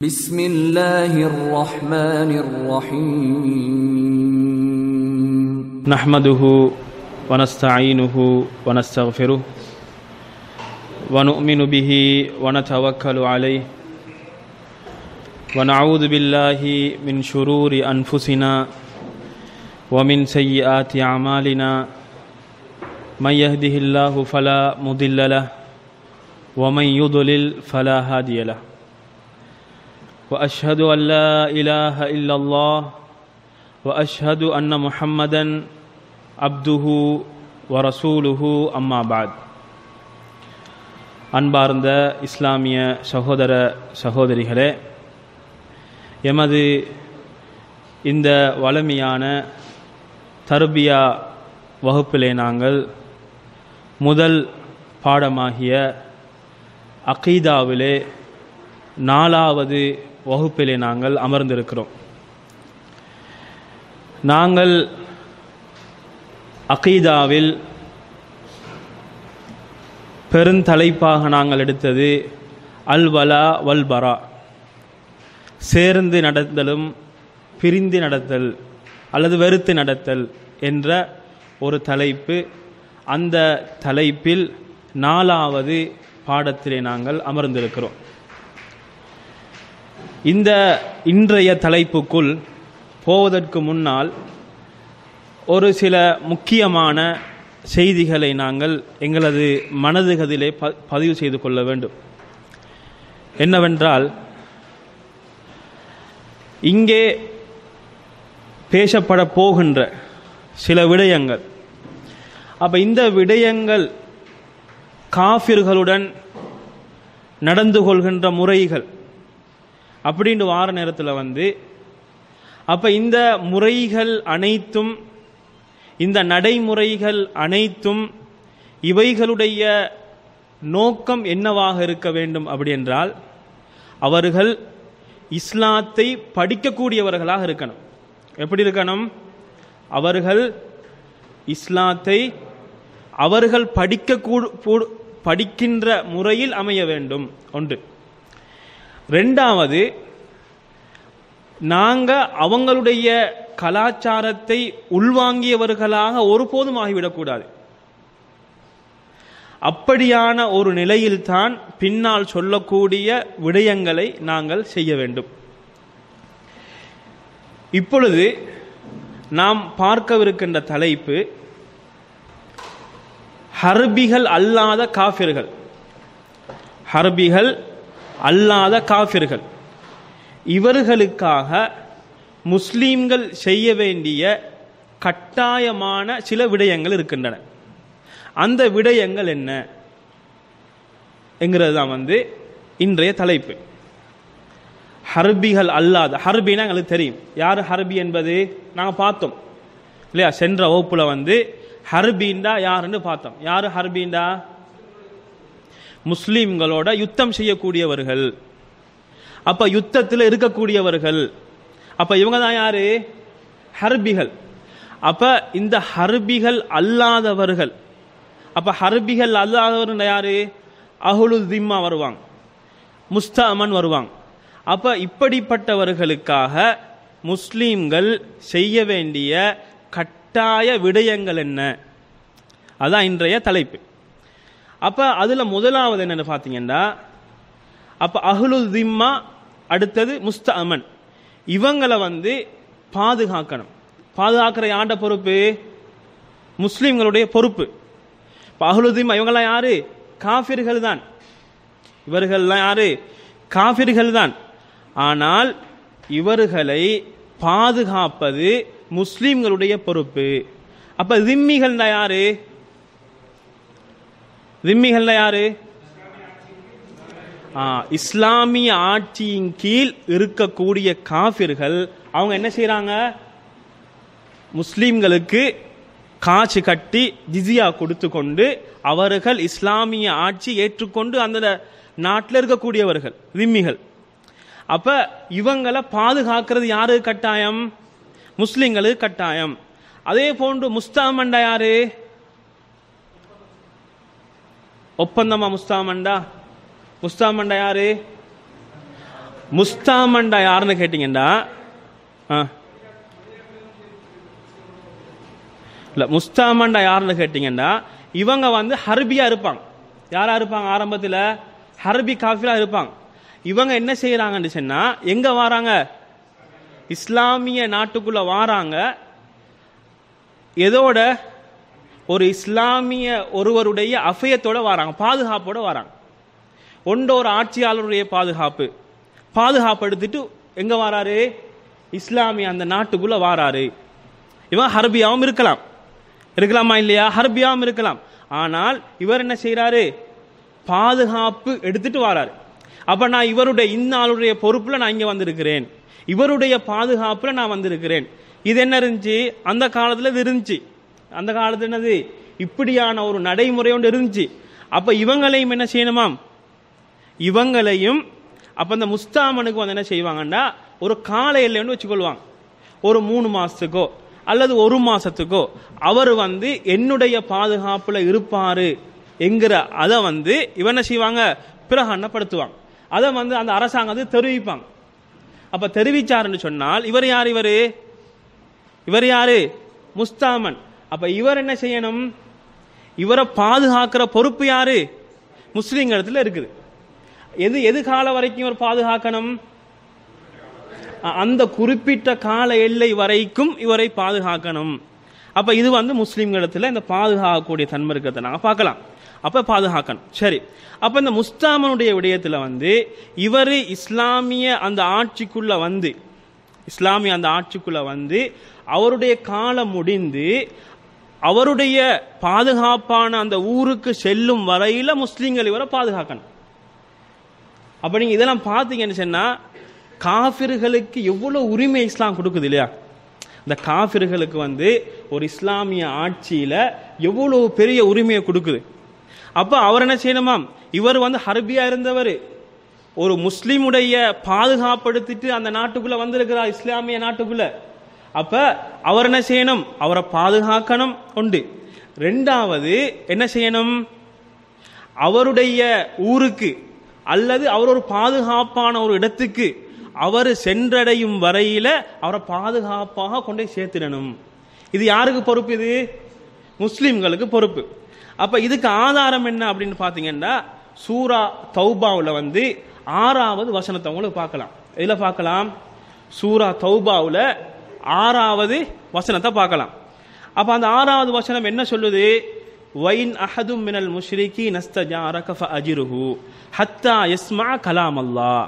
بسم الله الرحمن الرحيم نحمده ونستعينه ونستغفره ونؤمن به ونتوكل عليه ونعوذ بالله من شرور انفسنا ومن سيئات اعمالنا من يهده الله فلا مضل له ومن يضلل فلا هادي له واشهد ان لا اله الا الله واشهد ان محمدا عبده ورسوله اما بعد அன்பார்ந்த இஸ்லாமிய சகோதர சகோதரிகளே எமது இந்த வளமையான தர்பியா வகுப்பிலே நாங்கள் முதல் பாடமாகிய அகீதாவிலே நாலாவது வகுப்பிலே நாங்கள் அமர்ந்திருக்கிறோம் நாங்கள் அகீதாவில் பெருந்தலைப்பாக நாங்கள் எடுத்தது அல் வலா வல் பரா சேர்ந்து நடத்தலும் பிரிந்து நடத்தல் அல்லது வெறுத்து நடத்தல் என்ற ஒரு தலைப்பு அந்த தலைப்பில் நாலாவது பாடத்திலே நாங்கள் அமர்ந்திருக்கிறோம் இந்த இன்றைய தலைப்புக்குள் போவதற்கு முன்னால் ஒரு சில முக்கியமான செய்திகளை நாங்கள் எங்களது மனதுகதிலே ப பதிவு செய்து கொள்ள வேண்டும் என்னவென்றால் இங்கே பேசப்பட போகின்ற சில விடயங்கள் அப்போ இந்த விடயங்கள் காஃபிர்களுடன் நடந்து கொள்கின்ற முறைகள் அப்படின்னு வார நேரத்தில் வந்து அப்போ இந்த முறைகள் அனைத்தும் இந்த நடைமுறைகள் அனைத்தும் இவைகளுடைய நோக்கம் என்னவாக இருக்க வேண்டும் அப்படி என்றால் அவர்கள் இஸ்லாத்தை படிக்கக்கூடியவர்களாக இருக்கணும் எப்படி இருக்கணும் அவர்கள் இஸ்லாத்தை அவர்கள் படிக்க படிக்கின்ற முறையில் அமைய வேண்டும் ஒன்று ரெண்டாவது நாங்கள் அவங்களுடைய கலாச்சாரத்தை உள்வாங்கியவர்களாக ஒருபோதும் ஆகிவிடக்கூடாது அப்படியான ஒரு நிலையில்தான் பின்னால் சொல்லக்கூடிய விடயங்களை நாங்கள் செய்ய வேண்டும் இப்பொழுது நாம் பார்க்கவிருக்கின்ற தலைப்பு ஹர்பிகள் அல்லாத காஃபிர்கள் ஹர்பிகள் அல்லாத காஃபிர்கள் இவர்களுக்காக முஸ்லீம்கள் செய்ய வேண்டிய கட்டாயமான சில விடயங்கள் இருக்கின்றன அந்த விடயங்கள் என்ன என்கிறது தான் வந்து இன்றைய தலைப்பு ஹர்பிகள் அல்லாத ஹர்பினா எங்களுக்கு தெரியும் யார் ஹர்பி என்பது நாங்கள் பார்த்தோம் இல்லையா சென்ற வகுப்புல வந்து ஹர்பீண்டா யாருன்னு பார்த்தோம் யார் ஹர்பீண்டா முஸ்லீம்களோட யுத்தம் செய்யக்கூடியவர்கள் அப்ப யுத்தத்தில் இருக்கக்கூடியவர்கள் அப்ப இவங்க தான் யாரு ஹர்பிகள் அப்ப இந்த ஹர்பிகள் அல்லாதவர்கள் அப்ப ஹர்பிகள் அல்லாதவர்கள் யாரு அஹுலு திம்மா வருவாங்க முஸ்தாமன் வருவாங்க அப்ப இப்படிப்பட்டவர்களுக்காக முஸ்லீம்கள் செய்ய வேண்டிய கட்டாய விடயங்கள் என்ன அதான் இன்றைய தலைப்பு அப்ப அதுல முதலாவது என்னன்னு பாத்தீங்கன்னா அப்ப அஹ்லுல் திம்மா அடுத்தது முஸ்தஅமன் இவங்களை வந்து பாதுகாக்கணும் பாதுகாக்கிற யாண்ட பொறுப்பு முஸ்லிம்களுடைய பொறுப்பு இப்போ அஹ்லுதிம்மா இவங்கெல்லாம் யாரு காஃபிர்கள் தான் இவர்கள்லாம் யாரு காஃபிர்கள் தான் ஆனால் இவர்களை பாதுகாப்பது முஸ்லிம்களுடைய பொறுப்பு அப்ப திம்மிகள் யாரு திம்மிகள் யாரு இஸ்லாமிய ஆட்சியின் கீழ் இருக்கக்கூடிய காபிர்கள் அவங்க என்ன செய்யறாங்க முஸ்லிம்களுக்கு காசு கட்டி ஜிசியா கொடுத்து கொண்டு அவர்கள் இஸ்லாமிய ஆட்சி ஏற்றுக்கொண்டு அந்த நாட்டில் இருக்கக்கூடியவர்கள் விம்மிகள் அப்ப இவங்களை பாதுகாக்கிறது யாரு கட்டாயம் முஸ்லிம்களுக்கு கட்டாயம் அதே போன்று முஸ்தாமண்டா யாரு ஒப்பந்தமா முஸ்தாமண்டா முஸ்தாமண்டா யாரு முஸ்தாமண்டா யாருன்னு கேட்டீங்கடா ஆ இல்ல முஸ்தாமண்டா யாருன்னு கேட்டீங்கன்னா இவங்க வந்து ஹர்பியா இருப்பாங்க யாரா இருப்பாங்க ஆரம்பத்துல ஹர்பி காஃபிலா இருப்பாங்க இவங்க என்ன செய்யறாங்கன்னு சொன்னா எங்க வராங்க இஸ்லாமிய நாட்டுக்குள்ள வாராங்க எதோட ஒரு இஸ்லாமிய ஒருவருடைய அஃபயத்தோட வராங்க பாதுகாப்போட வராங்க ஒன்ற ஒரு ஆட்சியாளருடைய பாதுகாப்பு பாதுகாப்பு எடுத்துட்டு எங்க வராரு இஸ்லாமிய அந்த நாட்டுக்குள்ள வாராரு இவன் ஹர்பியாவும் இருக்கலாம் இருக்கலாமா இல்லையா ஹர்பியாவும் இருக்கலாம் ஆனால் இவர் என்ன செய்யறாரு பாதுகாப்பு எடுத்துட்டு வராரு அப்ப நான் இவருடைய இன்னாளுடைய பொறுப்புல நான் இங்க வந்திருக்கிறேன் இவருடைய பாதுகாப்புல நான் வந்திருக்கிறேன் இது என்ன இருந்துச்சு அந்த காலத்துல இது இருந்துச்சு அந்த காலத்துல என்னது இப்படியான ஒரு நடைமுறை ஒன்று இருந்துச்சு அப்ப இவங்களையும் என்ன செய்யணுமாம் இவங்களையும் அப்ப அந்த முஸ்தாமனுக்கு வந்து என்ன செய்வாங்கன்னா ஒரு கால எல்லைன்னு வச்சுக்கொள்வாங்க ஒரு மூணு மாசத்துக்கோ அல்லது ஒரு மாசத்துக்கோ அவர் வந்து என்னுடைய பாதுகாப்புல இருப்பாரு என்கிற அதை வந்து இவன் என்ன செய்வாங்க பிரகடனப்படுத்துவாங்க அதை வந்து அந்த அரசாங்கம் வந்து தெரிவிப்பாங்க அப்ப தெரிவிச்சாருன்னு சொன்னால் இவர் யார் இவரு இவர் யாரு முஸ்தாமன் அப்ப இவர் என்ன செய்யணும் இவரை பாதுகாக்கிற பொறுப்பு யாரு முஸ்லீம்களிடத்துல இருக்குது எது எது காலம் வரைக்கும் இவர் பாதுகாக்கணும் அ- அந்த குறிப்பிட்ட கால எல்லை வரைக்கும் இவரை பாதுகாக்கணும் அப்ப இது வந்து முஸ்லிம்களிடத்துல இந்த பாதுகாக்கக்கூடிய தன்மை இருக்கிறத நாங்க பார்க்கலாம் அப்ப பாதுகாக்கணும் சரி அப்ப இந்த முஸ்தாமனுடைய விடயத்துல வந்து இவர் இஸ்லாமிய அந்த ஆட்சிக்குள்ள வந்து இஸ்லாமிய அந்த ஆட்சிக்குள்ள வந்து அவருடைய காலம் முடிந்து அவருடைய பாதுகாப்பான அந்த ஊருக்கு செல்லும் வரையில முஸ்லிம்கள் இவரை பாதுகாக்கணும் அப்ப நீங்க இதெல்லாம் பார்த்தீங்கன்னு சொன்னா காஃபிர்களுக்கு எவ்வளவு உரிமை இஸ்லாம் கொடுக்குது இல்லையா இந்த காஃபிர்களுக்கு வந்து ஒரு இஸ்லாமிய ஆட்சியில எவ்வளவு பெரிய உரிமையை கொடுக்குது அப்ப அவர் என்ன செய்யணுமாம் இவர் வந்து ஹர்பியா இருந்தவர் ஒரு முஸ்லிமுடைய பாதுகாப்படுத்திட்டு அந்த நாட்டுக்குள்ள வந்திருக்கிறார் இஸ்லாமிய நாட்டுக்குள்ள அப்ப அவர் என்ன செய்யணும் அவரை பாதுகாக்கணும் உண்டு ரெண்டாவது என்ன செய்யணும் அவருடைய ஊருக்கு அல்லது அவர் ஒரு பாதுகாப்பான ஒரு இடத்துக்கு அவர் சென்றடையும் வரையில அவரை பாதுகாப்பாக கொண்டு போய் சேர்த்திடணும் இது யாருக்கு பொறுப்பு இது முஸ்லிம்களுக்கு பொறுப்பு அப்ப இதுக்கு ஆதாரம் என்ன அப்படின்னு பாத்தீங்கன்னா சூரா தௌபாவுல வந்து ஆறாவது வசனத்தை உங்களுக்கு பார்க்கலாம் இதுல பார்க்கலாம் சூரா தௌபாவுல ஆறாவது வசனத்தை பார்க்கலாம் அப்ப அந்த ஆறாவது வசனம் என்ன சொல்லுது வைன் அஹதும் மினல் முஷ்ரிகி நஸ்தஜாரக ஃபஅஜிருஹு ஹத்தா யஸ்மா கலாம் அல்லாஹ்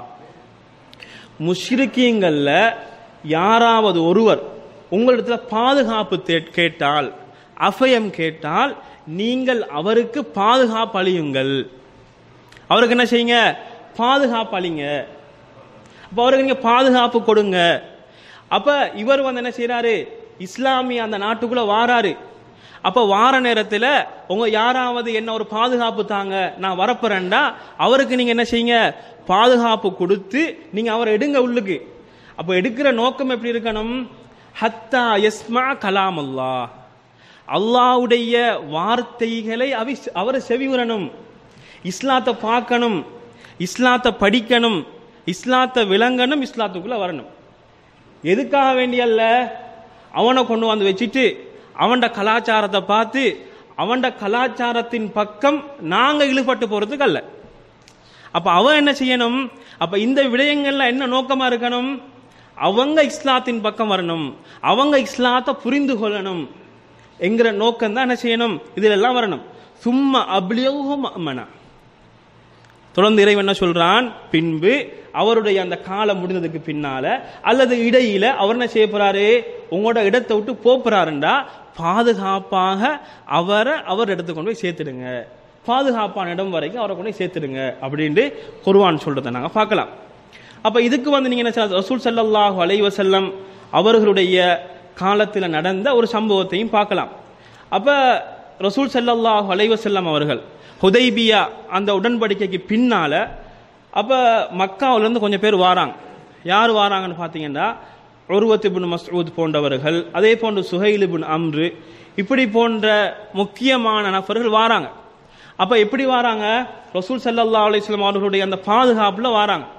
முஷ்ரிக்கீங்கள்ல யாராவது ஒருவர் உங்களிடத்துல பாதுகாப்பு தே- கேட்டால் அபயம் கேட்டால் நீங்கள் அவருக்கு பாதுகாப்பு அளியுங்கள் அவருக்கு என்ன செய்யுங்க பாதுகாப்பு அளிங்க அப்ப அவருக்கு நீங்க பாதுகாப்பு கொடுங்க அப்ப இவர் வந்து என்ன செய்யறாரு இஸ்லாமிய அந்த நாட்டுக்குள்ள வாராரு அப்ப வார நேரத்துல உங்க யாராவது என்ன ஒரு பாதுகாப்பு தாங்க நான் வரப்போறேன்டா அவருக்கு நீங்க என்ன செய்யுங்க பாதுகாப்பு கொடுத்து நீங்க அவரை எடுங்க உள்ளுக்கு அப்ப எடுக்கிற நோக்கம் எப்படி இருக்கணும் ஹத்தா யஸ்மா கலாம் அல்லாஹ் அல்லாஹ்வுடைய வார்த்தைகளை அவி அவர் செவிவுறணும் இஸ்லாத்தை பார்க்கணும் இஸ்லாத்தை படிக்கணும் இஸ்லாத்தை விளங்கணும் இஸ்லாத்துக்குள்ள வரணும் எதுக்காக வேண்டியல்ல அவனை கொண்டு வந்து வச்சுட்டு அவன்ட கலாச்சாரத்தை பார்த்து அவன்ட கலாச்சாரத்தின் பக்கம் நாங்க இழுபட்டு போறதுக்கு அல்ல அப்ப அவன் என்ன செய்யணும் அப்ப இந்த விடயங்கள்ல என்ன நோக்கமா இருக்கணும் அவங்க இஸ்லாத்தின் பக்கம் வரணும் அவங்க இஸ்லாத்தை புரிந்து கொள்ளணும் என்கிற நோக்கம் தான் என்ன செய்யணும் இதுல எல்லாம் வரணும் சும்மா அப்ளியவும் அம்மனா தொடர்ந்து இறைவன் என்ன சொல்றான் பின்பு அவருடைய அந்த காலம் முடிந்ததுக்கு பின்னால அல்லது இடையில அவர் என்ன செய்ய போறாரு உங்களோட இடத்தை விட்டு போறாருண்டா பாதுகாப்பாக அவரை அவர் இடத்துக்கு கொண்டு போய் சேர்த்துடுங்க பாதுகாப்பான இடம் வரைக்கும் அவரை கொண்டு போய் சேர்த்துடுங்க அப்படின்ட்டு குர்ஆன் சொல்றதை நாங்க பார்க்கலாம் அப்ப இதுக்கு வந்து நீங்க என்ன செய்யலாம்? ரசூல் ஸல்லல்லாஹு அலைஹி வஸல்லம் அவர்களுடைய காலத்தில் நடந்த ஒரு சம்பவத்தையும் பார்க்கலாம் அப்ப ரசூல் ஸல்லல்லாஹு அலைஹி வஸல்லம் அவர்கள் ஹுதைபியா அந்த உடன்படிக்கைக்கு பின்னால அப்ப மக்காவுல இருந்து கொஞ்சம் பேர் வாராங்க யார் வாராங்கன்னு பார்த்தீங்கன்னா உருவத் இப்னு மஸ்ஊத் போன்றவர்கள் அதே போன்று சுஹைல் இப்னு அம்ரு இப்படி போன்ற முக்கியமான நபர்கள் வாராங்க அப்ப எப்படி வாராங்க ரசூல் ஸல்லல்லாஹு அலைஹி வஸல்லம் அவர்களுடைய அந்த பாதுகாப்புல வாராங்க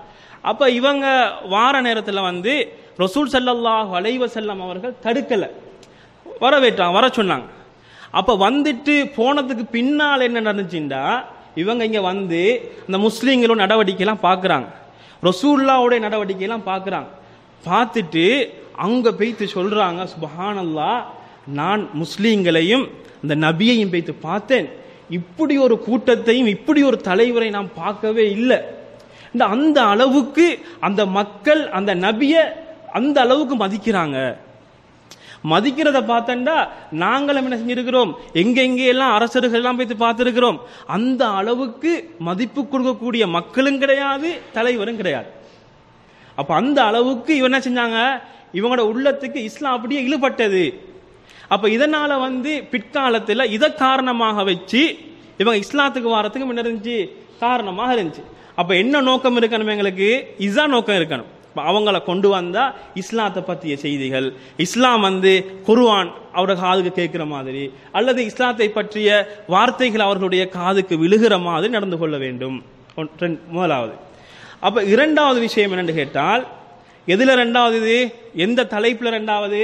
அப்ப இவங்க வார நேரத்துல வந்து ரசூல் ஸல்லல்லாஹு அலைஹி வஸல்லம் அவர்கள் தடுக்கல வரவேற்றாங்க வர சொன்னாங்க அப்ப வந்துட்டு போனதுக்கு பின்னால் என்ன நடந்துச்சுண்டா இவங்க இங்க வந்து இந்த முஸ்லீம்களோட நடவடிக்கையெல்லாம் பார்க்கறாங்க ரசூல்லாவுடைய நடவடிக்கையெல்லாம் பார்க்கறாங்க பார்த்துட்டு அங்க போய்த்து சொல்றாங்க சுபஹானல்லாஹ் நான் முஸ்லீம்களையும் இந்த நபியையும் போய்த்து பார்த்தேன் இப்படி ஒரு கூட்டத்தையும் இப்படி ஒரு தலைவரை நான் பார்க்கவே இல்லை இந்த அந்த அளவுக்கு அந்த மக்கள் அந்த நபியை அந்த அளவுக்கு மதிக்கிறாங்க மதிக்கிறத பார்த்தண்டா நாங்களும் என்ன செஞ்சிருக்கிறோம் எங்க எங்க எல்லாம் அரசர்கள் எல்லாம் போய் பார்த்திருக்கிறோம் அந்த அளவுக்கு மதிப்பு கொடுக்கக்கூடிய மக்களும் கிடையாது தலைவரும் கிடையாது அப்ப அந்த அளவுக்கு இவன் என்ன செஞ்சாங்க இவங்களோட உள்ளத்துக்கு இஸ்லாம் அப்படியே இழுபட்டது அப்ப இதனால வந்து பிற்காலத்துல இதை காரணமாக வச்சு இவங்க இஸ்லாத்துக்கு வாரத்துக்கு முன்ன இருந்துச்சு காரணமாக இருந்துச்சு அப்ப என்ன நோக்கம் இருக்கணும் எங்களுக்கு இதுதான் நோக்கம் இருக்கணும் இப்ப அவங்கள கொண்டு வந்தா இஸ்லாத்தை பற்றிய செய்திகள் இஸ்லாம் வந்து குர்ஆன் அவரோட காதுக்கு கேட்கிற மாதிரி அல்லது இஸ்லாத்தை பற்றிய வார்த்தைகள் அவர்களுடைய காதுக்கு விழுகிற மாதிரி நடந்து கொள்ள வேண்டும் ஒன்- ரெண்டு- முதலாவது அப்ப இரண்டாவது விஷயம் என்னன்னு கேட்டால் எதுல ரெண்டாவது இது எந்த தலைப்புல ரெண்டாவது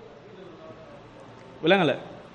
விளங்கல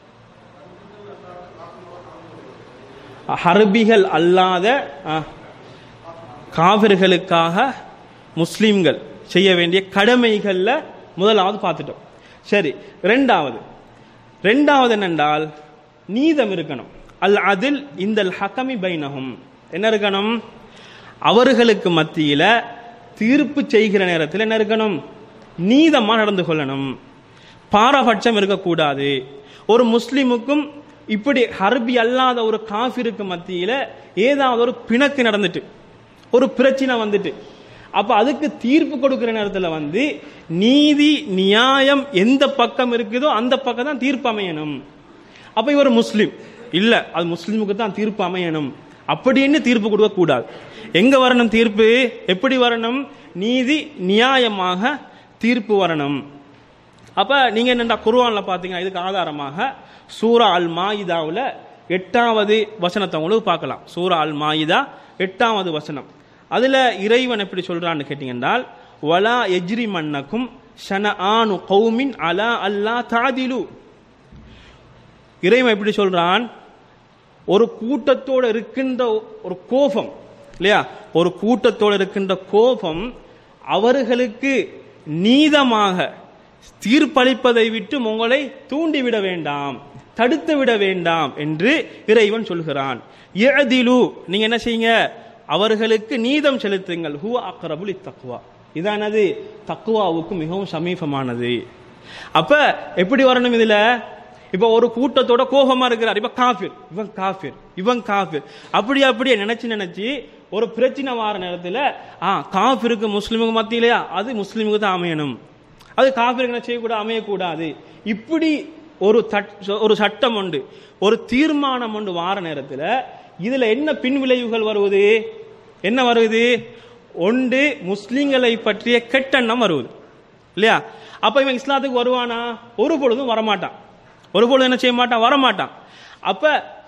ஹர்பிகள் அல்லாத ஆ, காவிர்களுக்காக முஸ்லிம்கள் செய்ய வேண்டிய கடமைகள்ல முதலாவது பார்த்துட்டோம் சரி ரெண்டாவது ரெண்டாவது என்னென்றால் நீதம் இருக்கணும் அல் அதில் இந்த ஹக்கமி பைனஹும் என்ன இருக்கணும் அவர்களுக்கு மத்தியில தீர்ப்பு செய்கிற நேரத்தில் என்ன இருக்கணும் நீதமா நடந்து கொள்ளணும் பாரபட்சம் இருக்கக்கூடாது ஒரு முஸ்லிமுக்கும் இப்படி ஹர்பி அல்லாத ஒரு காஃபிருக்கு மத்தியில ஏதாவது ஒரு பிணக்கு நடந்துட்டு ஒரு பிரச்சனை வந்துட்டு அப்ப அதுக்கு தீர்ப்பு கொடுக்கிற நேரத்துல வந்து நீதி நியாயம் எந்த பக்கம் இருக்குதோ அந்த பக்கம் தான் தீர்ப்பு அமையணும் அப்ப இவர் முஸ்லிம் இல்ல அது முஸ்லிமுக்கு தான் தீர்ப்பு அமையணும் அப்படின்னு தீர்ப்பு கொடுக்க கூடாது எங்க வரணும் தீர்ப்பு எப்படி வரணும் நீதி நியாயமாக தீர்ப்பு வரணும் அப்ப நீங்க என்னடா குர்ஆன்ல பாத்தீங்கன்னா இதுக்கு ஆதாரமாக சூரா அல் மாயிதாவுல எட்டாவது வசனத்தை உங்களுக்கு பார்க்கலாம் சூரா அல் மாயிதா எட்டாவது வசனம் அதுல இறைவன் எப்படி சொல்றான்னு கேட்டீங்கன்னால் வலா எஜ்ரி மன்னக்கும் ஷன ஆனு கௌமின் அலா அல்லா தாதிலு இறைவன் எப்படி சொல்றான் ஒரு கூட்டத்தோட இருக்கின்ற ஒரு கோபம் இல்லையா ஒரு கூட்டத்தோட இருக்கின்ற கோபம் அவர்களுக்கு நீதமாக தீர்ப்பளிப்பதை விட்டு உங்களை தூண்டிவிட வேண்டாம் தடுத்து விட வேண்டாம் என்று இறைவன் சொல்கிறான் இஅதிலு நீங்க என்ன செய்யுங்க அவர்களுக்கு நீதம் செலுத்துங்கள் ஹுவ அக்ரபுல் தக்குவா இதானது தக்குவாவுக்கு மிகவும் சமீபமானது அப்ப எப்படி வரணும் இதுல இப்ப ஒரு கூட்டத்தோட கோபமா இருக்கிறார் இப்ப காஃபிர் இவன் காஃபிர் இவன் காஃபிர் அப்படி அப்படியே நினைச்சு நினைச்சு ஒரு பிரச்சனை வார நேரத்துல ஆ காஃபிருக்கு முஸ்லிமுக்கு மத்தியிலையா அது முஸ்லிமுக்கு தான் அமையணும் அது காஃபிருக்கு என்ன செய்யக்கூடாது அமையக்கூடாது இப்படி ஒரு தட்- ஒரு சட்டம் உண்டு ஒரு தீர்மானம் உண்டு வார நேரத்துல இதுல என்ன பின் விளைவுகள் வருவது என்ன வருவது ஒன்று முஸ்லிம்களை பற்றிய கெட்டெண்ணம் வருவது இல்லையா அப்ப இவன் இஸ்லாத்துக்கு வருவானா ஒரு பொழுதும் வரமாட்டான் ஒரு பொழுதும் என்ன செய்ய மாட்டான் வரமாட்டான் அப்ப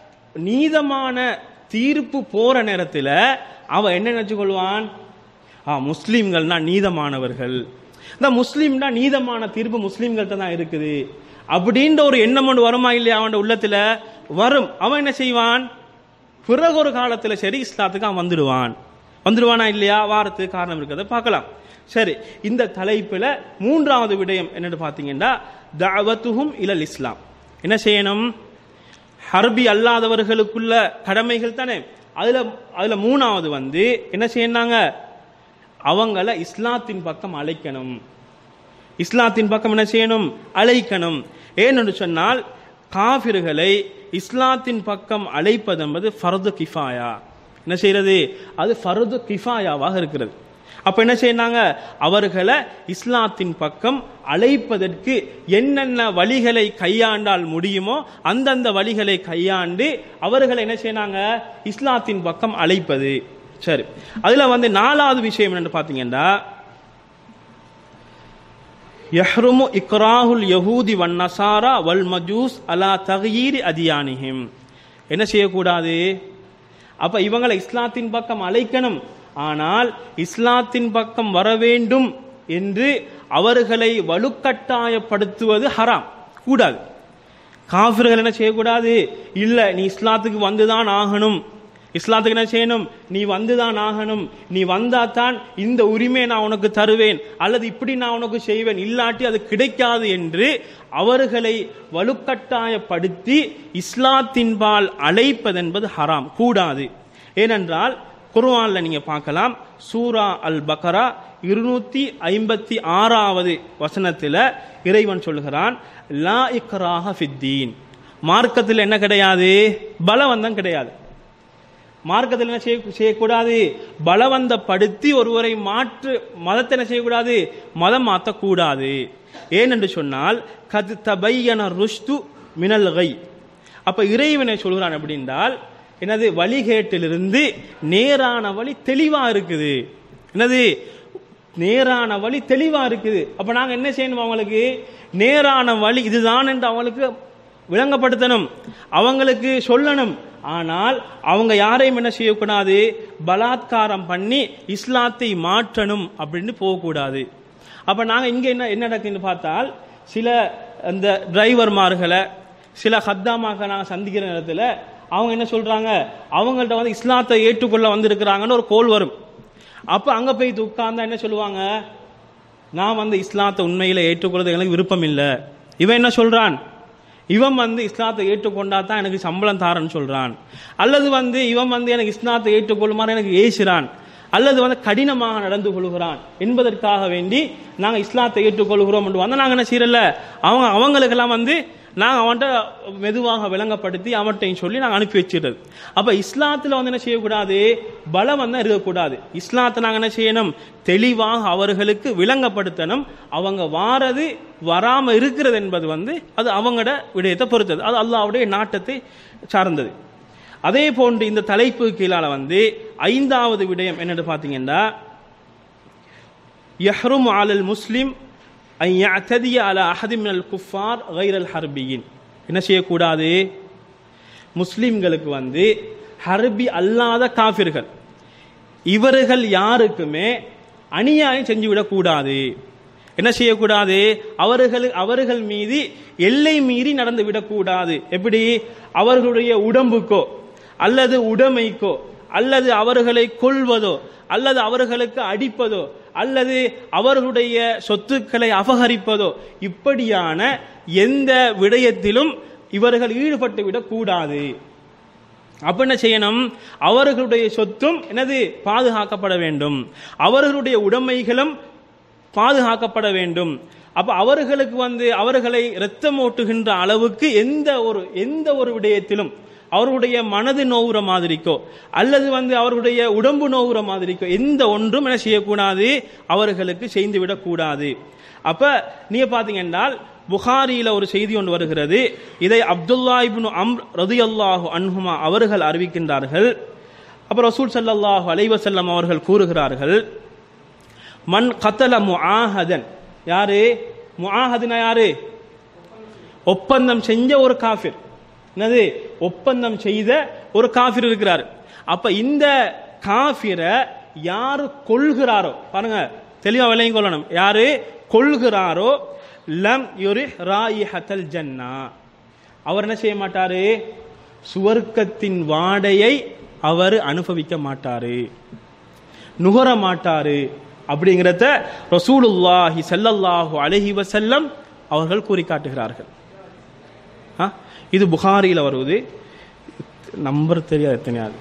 நீதமான தீர்ப்பு போற நேரத்துல அவன் என்ன நினைச்சு கொள்வான் ஆ முஸ்லீம்கள்னா நீதமானவர்கள் இந்த முஸ்லீம்னா நீதமான தீர்ப்பு முஸ்லீம்கள்ட்ட தான் இருக்குது அப்படின்ற ஒரு எண்ணம் ஒன்று வருமா இல்லையா அவன் உள்ளத்துல வரும் அவன் என்ன செய்வான் பிறகு ஒரு காலத்துல சரி இஸ்லாத்துக்கு அவன் வந்துடுவான் வந்துடுவானா இல்லையா வாரத்துக்கு காரணம் இருக்கிறத பார்க்கலாம் சரி இந்த தலைப்புல மூன்றாவது விடயம் என்னன்னு பாத்தீங்கன்னா தஅவத்துஹும் இலல் இஸ்லாம் என்ன செய்யணும் ஹர்பி அல்லாதவர்களுக்குள்ள கடமைகள் தானே அதுல அதுல மூணாவது வந்து என்ன செய்யறாங்க அவங்கள இஸ்லாத்தின் பக்கம் அழைக்கணும் இஸ்லாத்தின் பக்கம் என்ன செய்யணும் அழைக்கணும் ஏனென்று சொன்னால் காபிர்களை இஸ்லாத்தின் பக்கம் அழைப்பது என்பது ஃபர்து கிஃபாயா என்ன செய்யறது அது ஃபர்து கிஃபாயாவாக இருக்கிறது அப்ப என்ன செய்யறாங்க அவர்களை இஸ்லாத்தின் பக்கம் அழைப்பதற்கு என்னென்ன வழிகளை கையாண்டால் முடியுமோ அந்தந்த வழிகளை கையாண்டு அவர்களை என்ன செய்யறாங்க இஸ்லாத்தின் பக்கம் அழைப்பது சரி அதுல வந்து நாலாவது விஷயம் என்னன்னு பாத்தீங்கன்னா யஹ்ருமு இக்ராஹுல் யஹூதி வன் நசாரா வல் மஜூஸ் அலா தகயீரி அதியானிஹிம் என்ன செய்யக்கூடாது அப்ப இவங்களை இஸ்லாத்தின் பக்கம் அழைக்கணும் ஆனால் இஸ்லாத்தின் பக்கம் வர வேண்டும் என்று அவர்களை வலுக்கட்டாயப்படுத்துவது ஹராம் கூடாது காஃபிர்கள் என்ன செய்யக்கூடாது இல்ல நீ இஸ்லாத்துக்கு வந்துதான் ஆகணும் இஸ்லாத்துக்கு என்ன செய்யணும் நீ வந்துதான் ஆகணும் நீ வந்தாதான் இந்த உரிமையை நான் உனக்கு தருவேன் அல்லது இப்படி நான் உனக்கு செய்வேன் இல்லாட்டி அது கிடைக்காது என்று அவர்களை வலுக்கட்டாயப்படுத்தி இஸ்லாத்தின்பால் அழைப்பதென்பது ஹராம் கூடாது ஏனென்றால் குர்ஆன்ல நீங்க பார்க்கலாம் சூரா அல் பக்கரா இருநூத்தி ஐம்பத்தி ஆறாவது வசனத்துல இறைவன் சொல்கிறான் லா இக்ராஹ ஃபித்தீன் மார்க்கத்தில் என்ன கிடையாது பலவந்தம் கிடையாது மார்க்கத்தில் என்ன செய்ய செய்யக்கூடாது பலவந்தப்படுத்தி ஒருவரை மாற்று மதத்தை என்ன செய்யக்கூடாது மதம் மாற்றக்கூடாது ஏனென்று சொன்னால் கது தபையன ருஷ்து மினல் கை அப்ப இறைவனை சொல்கிறான் அப்படின்றால் என்னது வழிகேட்டிலிருந்து நேரான வழி தெளிவா இருக்குது என்னது நேரான வழி தெளிவா இருக்குது அப்ப நாங்க என்ன செய்யணும் அவங்களுக்கு நேரான வழி இதுதான் என்று அவங்களுக்கு விளங்கப்படுத்தணும் அவங்களுக்கு சொல்லணும் ஆனால் அவங்க யாரையும் என்ன செய்யக்கூடாது பலாத்காரம் பண்ணி இஸ்லாத்தை மாற்றணும் அப்படின்னு போகக்கூடாது அப்ப நாங்க இங்க என்ன என்ன நடக்குன்னு பார்த்தால் சில அந்த டிரைவர்மார்களை சில ஹத்தாமாக நாங்கள் சந்திக்கிற நேரத்தில் அவங்க என்ன சொல்றாங்க அவங்கள்ட்ட வந்து இஸ்லாத்தை ஏற்றுக்கொள்ள வந்திருக்கிறாங்கன்னு ஒரு கோல் வரும் அப்ப அங்க போய் உட்கார்ந்தா என்ன சொல்லுவாங்க நான் வந்து இஸ்லாத்தை உண்மையில ஏற்றுக்கொள்றது எனக்கு விருப்பம் இல்லை இவன் என்ன சொல்றான் இவன் வந்து இஸ்லாத்தை ஏற்றுக்கொண்டா தான் எனக்கு சம்பளம் தாரன்னு சொல்றான் அல்லது வந்து இவன் வந்து எனக்கு இஸ்லாத்தை ஏற்றுக்கொள்ளுமாறு எனக்கு ஏசுறான் அல்லது வந்து கடினமாக நடந்து கொள்கிறான் என்பதற்காக வேண்டி நாங்க இஸ்லாத்தை ஏற்றுக்கொள்கிறோம் என்று வந்து நாங்க என்ன செய்யறல அவங்க அவங்களுக்கெல்லாம் வந்து நாங்கள் அவன்கிட்ட மெதுவாக விளங்கப்படுத்தி அவன்கிட்டையும் சொல்லி நாங்கள் அனுப்பி வச்சிடுறது அப்போ இஸ்லாத்தில் வந்து என்ன செய்யக்கூடாது பலம் வந்து இருக்கக்கூடாது இஸ்லாத்தை நாங்கள் என்ன செய்யணும் தெளிவாக அவர்களுக்கு விளங்கப்படுத்தணும் அவங்க வாரது வராமல் இருக்கிறது என்பது வந்து அது அவங்களோட விடயத்தை பொறுத்தது அது அல்லாவுடைய நாட்டத்தை சார்ந்தது அதே போன்று இந்த தலைப்பு கீழால வந்து ஐந்தாவது விடயம் என்னன்னு பார்த்தீங்கன்னா யஹ்ரும் ஆலல் முஸ்லிம் ஐ யஅ்ததிய அலா அஹதி மினல் குஃபார் கைரல் ஹர்பியின் என்ன செய்யக்கூடாது முஸ்லிம்களுக்கு வந்து ஹர்பி அல்லாத காஃபிர்கள் இவர்கள் யாருக்குமே அநியாயம் செஞ்சு விடக்கூடாது என்ன செய்யக்கூடாது அவர்கள் அவர்கள் மீது எல்லை மீறி நடந்து விடக்கூடாது எப்படி அவர்களுடைய உடம்புக்கோ அல்லது உடைமைக்கோ அல்லது அவர்களை கொள்வதோ அல்லது அவர்களுக்கு அடிப்பதோ அல்லது அவர்களுடைய சொத்துக்களை அபகரிப்பதோ இப்படியான எந்த விடயத்திலும் இவர்கள் ஈடுபட்டு விடக்கூடாது அப்ப என்ன செய்யணும் அவர்களுடைய சொத்தும் என்னது பாதுகாக்கப்பட வேண்டும் அவர்களுடைய உடைமைகளும் பாதுகாக்கப்பட வேண்டும் அப்ப அவர்களுக்கு வந்து அவர்களை இரத்தம் ஓட்டுகின்ற அளவுக்கு எந்த ஒரு எந்த ஒரு விடயத்திலும் அவர்களுடைய மனது நோவுற மாதிரிக்கோ அல்லது வந்து அவர்களுடைய உடம்பு நோவுற மாதிரிக்கோ எந்த ஒன்றும் என்ன செய்யக்கூடாது அவர்களுக்கு செய்து விடக்கூடாது அப்ப நீங்க பாத்தீங்கன்னா புகாரியில ஒரு செய்தி ஒன்று வருகிறது இதை அப்துல்லா இப்னு அம் ரதி அல்லாஹு அன்ஹுமா அவர்கள் அறிவிக்கின்றார்கள் அப்ப ரசூல் சல்லல்லாஹு அலைவசல்லம் அவர்கள் கூறுகிறார்கள் மன் கத்தல முஆஹதன் யாரு முஆஹதுனா யாரு ஒப்பந்தம் செஞ்ச ஒரு காஃபிர் என்னது ஒப்பந்தம் செய்த ஒரு காஃபிர் இருக்கிறார் அப்ப இந்த காஃபிரை யாரு கொள்கிறாரோ பாருங்க தெளிவா விலையும் கொள்ளணும் யாரு கொள்கிறாரோ லம் யுரி ராயிஹத்தல் ஜன்னா அவர் என்ன செய்ய மாட்டாரு சுவர்க்கத்தின் வாடையை அவர் அனுபவிக்க மாட்டாரு நுகர மாட்டாரு அப்படிங்கிறத ரசூலுல்லாஹி ஸல்லல்லாஹு அலைஹி வஸல்லம் அவர்கள் கூறி காட்டுகிறார்கள் ஆ? இது புகாரியில் வருவது நம்பர் தெரியாது எத்தனையாது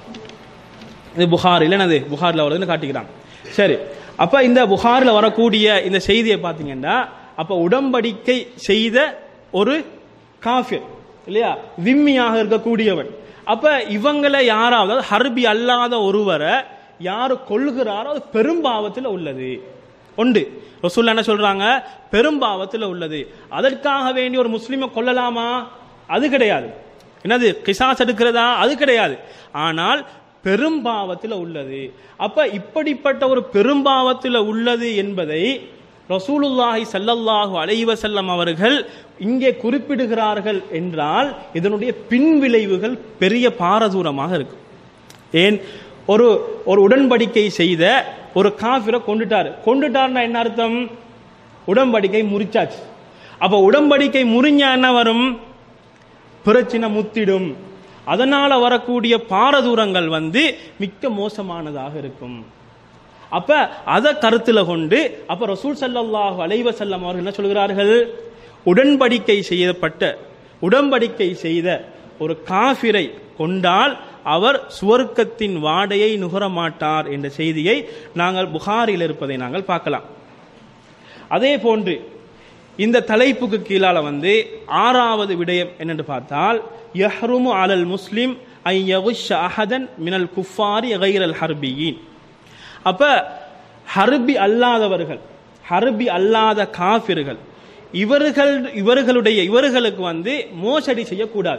இது புகாரில் என்னது புகாரில் வருதுன்னு காட்டிக்கிறாங்க சரி அப்ப இந்த புகாரில் வரக்கூடிய இந்த செய்தியை பார்த்தீங்கன்னா அப்ப உடம்படிக்கை செய்த ஒரு காஃபிர் இல்லையா விம்மியாக இருக்கக்கூடியவன் அப்ப இவங்களை யாராவது அதாவது ஹர்பி அல்லாத ஒருவரை யாரு கொள்கிறாரோ அது பெரும்பாவத்தில் உள்ளது உண்டு ரசூல்லா என்ன சொல்றாங்க பெரும்பாவத்தில் உள்ளது அதற்காக வேண்டி ஒரு முஸ்லிமை கொல்லலாமா அது கிடையாது என்னது கிசாஸ் எடுக்கிறதா அது கிடையாது ஆனால் பெரும்பாவத்தில் உள்ளது அப்ப இப்படிப்பட்ட ஒரு பெரும்பாவத்தில் உள்ளது என்பதை ரசூலுல்லாஹி ஸல்லல்லாஹு அலைஹி வஸல்லம் அவர்கள் இங்கே குறிப்பிடுகிறார்கள் என்றால் இதனுடைய பின்விளைவுகள் பெரிய பாரதூரமாக இருக்கும் ஏன் ஒரு ஒரு உடன்படிக்கை செய்த ஒரு காஃபிரை கொண்டுட்டார் கொண்டுட்டார்னா என்ன அர்த்தம் உடன்படிக்கை முறிச்சாச்சு அப்ப உடன்படிக்கை முறிஞ்சா என்ன வரும் பிரச்சனை முத்திடும் அதனால வரக்கூடிய பாரதூரங்கள் வந்து மிக்க மோசமானதாக இருக்கும் அப்ப அதை கருத்துல கொண்டு அப்ப ரசூல் ஸல்லல்லாஹு அலைஹி வஸல்லம் அவர்கள் என்ன சொல்கிறார்கள் உடன்படிக்கை செய்யப்பட்ட உடன்படிக்கை செய்த ஒரு காஃபிரை கொண்டால் அவர் சுவர்க்கத்தின் வாடையை நுகர மாட்டார் என்ற செய்தியை நாங்கள் புகாரில் இருப்பதை நாங்கள் பார்க்கலாம் அதே போன்று இந்த தலைப்புக்கு கீழால வந்து ஆறாவது விடயம் என்னென்று பார்த்தால் யஹ்ருமு அலல் முஸ்லிம் ஐ யகுஷ அஹதன் மினல் குஃபாரி கைரல் ஹர்பியின் அப்ப ஹர்பி அல்லாதவர்கள் ஹர்பி அல்லாத காஃபிர்கள் இவர்கள் இவர்களுடைய இவர்களுக்கு வந்து மோசடி செய்யக்கூடாது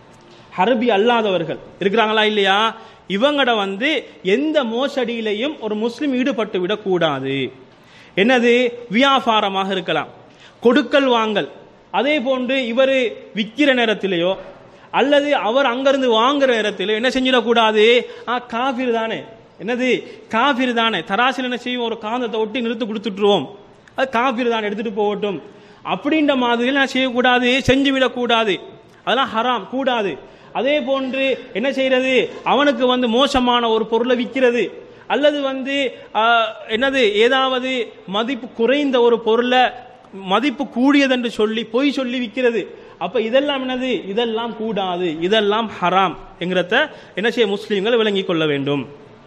ஹர்பி அல்லாதவர்கள் இருக்கிறாங்களா இல்லையா இவங்கட வந்து எந்த மோசடியிலையும் ஒரு முஸ்லிம் ஈடுபட்டு விடக்கூடாது என்னது வியாபாரமாக இருக்கலாம் கொடுக்கல் வாங்கல் அதே போன்று இவர் விற்கிற நேரத்திலேயோ அல்லது அவர் அங்கிருந்து வாங்குற நேரத்திலோ என்ன செஞ்சிடக்கூடாது ஆ காஃபிர் தானே என்னது காஃபிர் தானே தராசில் என்ன செய்யும் ஒரு காந்தத்தை ஒட்டி நிறுத்து கொடுத்துட்டுருவோம் அது காஃபிர் தானே எடுத்துட்டு போகட்டும் அப்படின்ற மாதிரி நான் செய்யக்கூடாது செஞ்சு விடக்கூடாது அதெல்லாம் ஹராம் கூடாது அதே போன்று என்ன செய்யறது அவனுக்கு வந்து மோசமான ஒரு பொருளை விற்கிறது அல்லது வந்து ஆ, என்னது ஏதாவது மதிப்பு குறைந்த ஒரு பொருளை மதிப்பு கூடியதென்று சொல்லி பொய் சொல்லி விற்கிறது அப்ப இதெல்லாம் என்னது இதெல்லாம் கூடாது இதெல்லாம் ஹராம் என்கிறத என்ன செய்ய முஸ்லீம்கள் விளங்கிக் கொள்ள வேண்டும்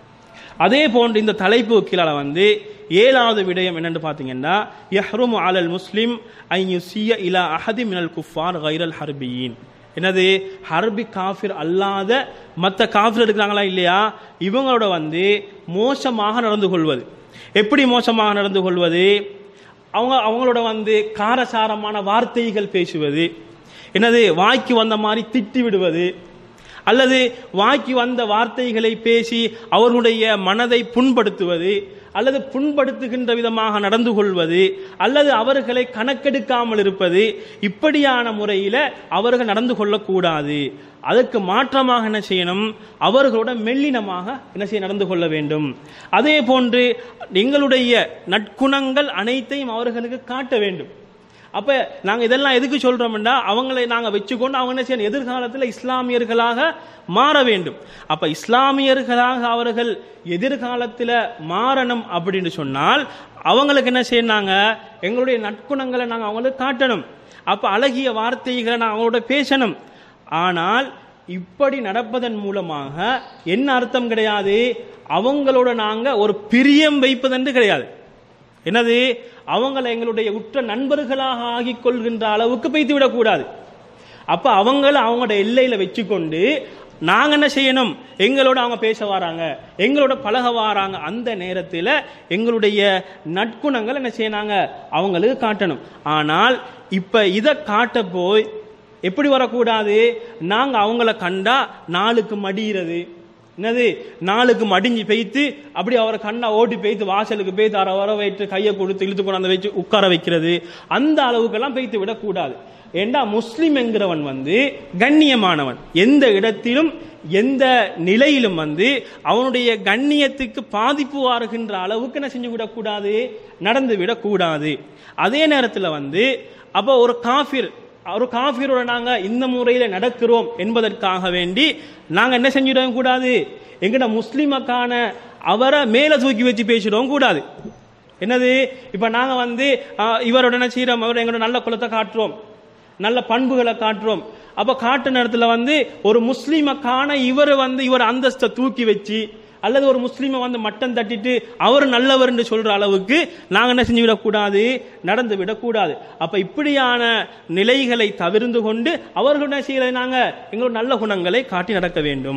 அதே போன்று இந்த தலைப்பு கீழால வந்து ஏழாவது விடயம் என்னன்னு பார்த்தீங்கன்னா யஹ்ருமு அலல் முஸ்லிம் ஐ யுசிய இலா அஹதி மினல் குஃபார் கைரல் ஹர்பியின் என்னது ஹர்பி காஃபிர் அல்லாத மற்ற காஃபிர் இருக்கிறாங்களா இல்லையா இவங்களோட வந்து மோசமாக நடந்து கொள்வது எப்படி மோசமாக நடந்து கொள்வது அவங்க அவங்களோட வந்து காரசாரமான வார்த்தைகள் பேசுவது என்னது வாய்க்கு வந்த மாதிரி திட்டி விடுவது அல்லது வாய்க்கு வந்த வார்த்தைகளை பேசி அவர்களுடைய மனதை புண்படுத்துவது அல்லது புண்படுத்துகின்ற விதமாக நடந்து கொள்வது அல்லது அவர்களை கணக்கெடுக்காமல் இருப்பது இப்படியான முறையில் அவர்கள் நடந்து கொள்ளக்கூடாது அதற்கு மாற்றமாக என்ன செய்யணும் அவர்களோட மெல்லினமாக என்ன செய்ய நடந்து கொள்ள வேண்டும் அதே போன்று எங்களுடைய நற்குணங்கள் அனைத்தையும் அவர்களுக்கு காட்ட வேண்டும் அப்ப நாங்க இதெல்லாம் எதுக்கு சொல்றோம்னா அவங்களை நாங்க வச்சுக்கொண்டு அவங்க என்ன செய்யணும் எதிர்காலத்தில் இஸ்லாமியர்களாக மாற வேண்டும் அப்ப இஸ்லாமியர்களாக அவர்கள் எதிர்காலத்தில் மாறணும் அப்படின்னு சொன்னால் அவங்களுக்கு என்ன செய்யணாங்க எங்களுடைய நற்குணங்களை நாங்க அவங்களுக்கு காட்டணும் அப்ப அழகிய வார்த்தைகளை நான் அவங்களோட பேசணும் ஆனால் இப்படி நடப்பதன் மூலமாக என்ன அர்த்தம் கிடையாது அவங்களோட நாங்க ஒரு பிரியம் வைப்பதென்று கிடையாது என்னது அவங்களை எங்களுடைய உற்ற நண்பர்களாக ஆகிக் கொள்கின்ற அளவுக்கு பைத்து விடக்கூடாது அப்ப அவங்கள அவங்களோட எல்லையில வச்சுக்கொண்டு நாங்க என்ன செய்யணும் எங்களோட அவங்க பேச வராங்க எங்களோட பழக வராங்க அந்த நேரத்தில் எங்களுடைய நற்குணங்கள் என்ன செய்யறாங்க அவங்களுக்கு காட்டணும் ஆனால் இப்ப இதை காட்ட போய் எப்படி வரக்கூடாது நாங்க அவங்கள கண்டா நாளுக்கு மடிகிறது என்னது நாளுக்கு மடிஞ்சு பெய்த்து அப்படி அவரை கண்ணா ஓட்டி பெய்த்து வாசலுக்கு பெய்த்து அரை வர வைத்து கையை கொடுத்து இழுத்து கொண்டாந்து வச்சு உட்கார வைக்கிறது அந்த அளவுக்கெல்லாம் பெய்த்து விடக்கூடாது ஏண்டா முஸ்லிம் என்கிறவன் வந்து கண்ணியமானவன் எந்த இடத்திலும் எந்த நிலையிலும் வந்து அவனுடைய கண்ணியத்துக்கு பாதிப்பு வருகின்ற அளவுக்கு என்ன செஞ்சு விடக்கூடாது நடந்து விடக்கூடாது அதே நேரத்தில் வந்து அப்போ ஒரு காஃபிர் ஒரு காஃபிரோட நாங்க இந்த முறையில நடக்கிறோம் என்பதற்காக வேண்டி நாங்க என்ன செஞ்சிடவும் கூடாது எங்கட முஸ்லிமக்கான அவரை மேல தூக்கி வச்சு பேசிடவும் கூடாது என்னது இப்ப நாங்க வந்து ஆஹ், இவரோட என்ன செய்யறோம் அவர் எங்களோட நல்ல குலத்தை காட்டுறோம் நல்ல பண்புகளை காட்டுறோம் அப்ப காட்டு நேரத்துல வந்து ஒரு முஸ்லீமக்கான இவர் வந்து இவர் அந்தஸ்தை தூக்கி வச்சு அல்லது ஒரு முஸ்லீமை வந்து மட்டம் தட்டிட்டு அவர் நல்லவர்னு சொல்ற அளவுக்கு நாங்க என்ன செஞ்சு விடக்கூடாது நடந்து விடக்கூடாது அப்ப இப்படியான நிலைகளை தவிர்ந்து கொண்டு அவர்கள் என்ன செய்யறது நாங்க எங்களோட நல்ல குணங்களை காட்டி நடக்க வேண்டும்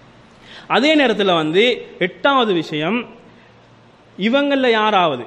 அதே நேரத்தில் வந்து எட்டாவது விஷயம் இவங்களில் யாராவது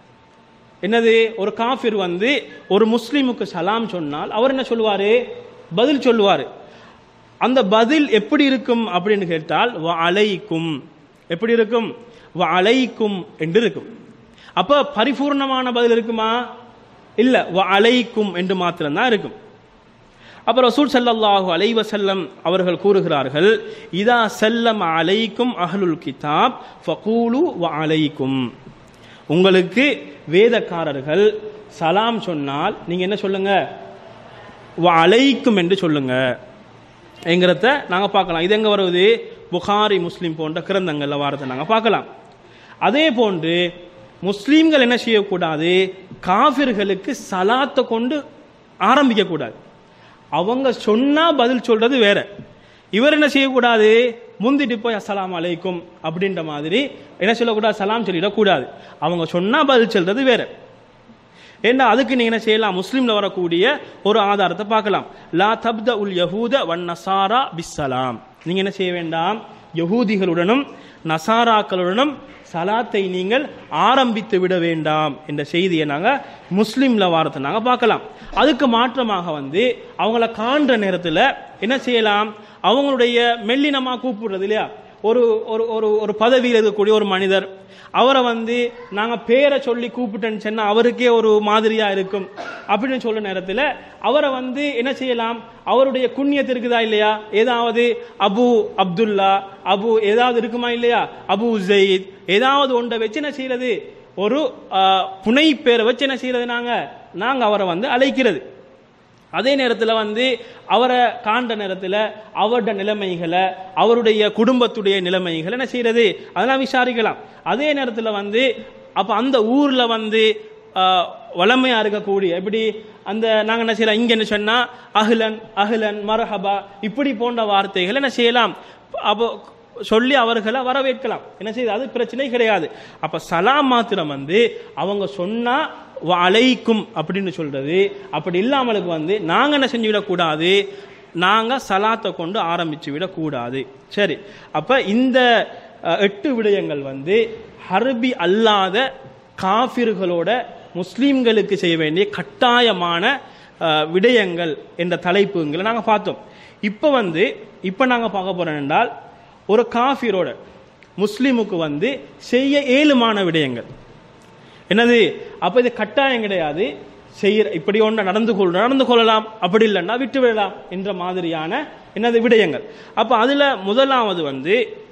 என்னது ஒரு காஃபிர் வந்து ஒரு முஸ்லீமுக்கு சலாம் சொன்னால் அவர் என்ன சொல்லுவாரு பதில் சொல்லுவாரு அந்த பதில் எப்படி இருக்கும் அப்படின்னு கேட்டால் வ அலைக்கும் எப்படி இருக்கும் வ அலைக்கும் என்று இருக்கும் அப்ப பரிபூர்ணமான பதில் இருக்குமா இல்ல வ அலைக்கும் என்று மாத்திரம்தான் இருக்கும் அப்ப ரசூல் ஸல்லல்லாஹு அலைஹி வஸல்லம் அவர்கள் கூறுகிறார்கள் இதா சல்லம் அலைக்கும் அஹ்லுல் கிதாப் ஃபகூலு வ அலைக்கும் உங்களுக்கு வேதக்காரர்கள் சலாம் சொன்னால் நீங்க என்ன சொல்லுங்க வ அலைக்கும் என்று சொல்லுங்க என்கிறத நாங்க பார்க்கலாம் இது எங்க வருவது புகாரி முஸ்லிம் போன்ற கிரந்தங்கள்ல வாரத்தை நாங்க பார்க்கலாம் அதே போன்று முஸ்லீம்கள் என்ன செய்யக்கூடாது காஃபிர்களுக்கு சலாத்தை கொண்டு ஆரம்பிக்க கூடாது அவங்க சொன்னா பதில் சொல்றது வேற இவர் என்ன செய்யக்கூடாது முந்திட்டு போய் அஸ்ஸலாமு அலைக்கும் அப்படின்ற மாதிரி என்ன சொல்லக்கூடாது சலாம் சொல்லிடக்கூடாது அவங்க சொன்னா பதில் சொல்றது வேற ஏன்னா அதுக்கு நீங்க என்ன செய்யலாம் முஸ்லீம்ல வரக்கூடிய ஒரு ஆதாரத்தை பார்க்கலாம் லா தப்த உல் யஹூத வன் நசாரா பிஸ்ஸலாம் நீங்க என்ன செய்ய வேண்டாம் யகூதிகளுடனும் நசாராக்களுடனும் சலாத்தை நீங்கள் ஆரம்பித்து விட வேண்டாம் என்ற செய்தியை நாங்க முஸ்லீம்ல வாரத்தை நாங்க பார்க்கலாம் அதுக்கு மாற்றமாக வந்து அவங்கள காண்ற நேரத்துல என்ன செய்யலாம் அவங்களுடைய மெல்லினமா கூப்பிடுறது இல்லையா ஒரு ஒரு ஒரு ஒரு பதவியில் இருக்கக்கூடிய ஒரு மனிதர் அவரை வந்து நாங்க பேரை சொல்லி கூப்பிட்டேன்னு சொன்னா அவருக்கே ஒரு மாதிரியா இருக்கும் அப்படின்னு சொல்ற நேரத்தில் அவரை வந்து என்ன செய்யலாம் அவருடைய குண்ணியத்து இருக்குதா இல்லையா ஏதாவது அபு அப்துல்லா அபு ஏதாவது இருக்குமா இல்லையா அபு ஜெயித் ஏதாவது ஒன்றை வச்சு என்ன செய்யறது ஒரு ஆஹ், புனை பேரை வச்சு என்ன செய்யறது நாங்க நாங்க அவரை வந்து அழைக்கிறது அதே நேரத்தில் வந்து அவரை காண்ட நேரத்தில் அவருடைய நிலைமைகளை அவருடைய குடும்பத்துடைய நிலைமைகளை என்ன செய்யறது அதெல்லாம் விசாரிக்கலாம் அதே நேரத்தில் வந்து அப்போ அந்த ஊரில் வந்து ஆஹ், வளமையா இருக்கக்கூடிய எப்படி அந்த நாங்கள் என்ன செய்யலாம் இங்கே என்ன சொன்னா அஹ்லன் அஹ்லன் மரஹபா இப்படி போன்ற வார்த்தைகளை என்ன செய்யலாம் அப்போ சொல்லி அவர்களை வரவேற்கலாம் என்ன செய்யுது அது பிரச்சனை கிடையாது அப்ப சலாம் மாத்திரம் வந்து அவங்க சொன்னா "வ அலைக்கும் அப்படின்னு சொல்றது அப்படி இல்லாமலுக்கு வந்து நாங்க என்ன செஞ்சு விடக்கூடாது நாங்க சலாத்தை கொண்டு ஆரம்பிச்சு விடக்கூடாது சரி அப்ப இந்த அஹ், எட்டு விடயங்கள் வந்து ஹர்பி அல்லாத காஃபிர்களோட முஸ்லீம்களுக்கு செய்ய வேண்டிய கட்டாயமான அஹ், விடயங்கள் என்ற தலைப்புங்களை நாங்க பார்த்தோம் இப்போ வந்து இப்போ நாங்க பார்க்க போறோம் என்றால் ஒரு காஃபிரோட முஸ்லிமுக்கு வந்து செய்ய ஏழுமான விடயங்கள் என்னது அப்ப இது கட்டாயம் கிடையாது செய்ய இப்படி ஒன்று நடந்து கொள் நடந்து கொள்ளலாம் அப்படி இல்லைன்னா விட்டு விடலாம் என்ற மாதிரியான என்னது விடயங்கள் அப்ப அதுல முதலாவது வந்து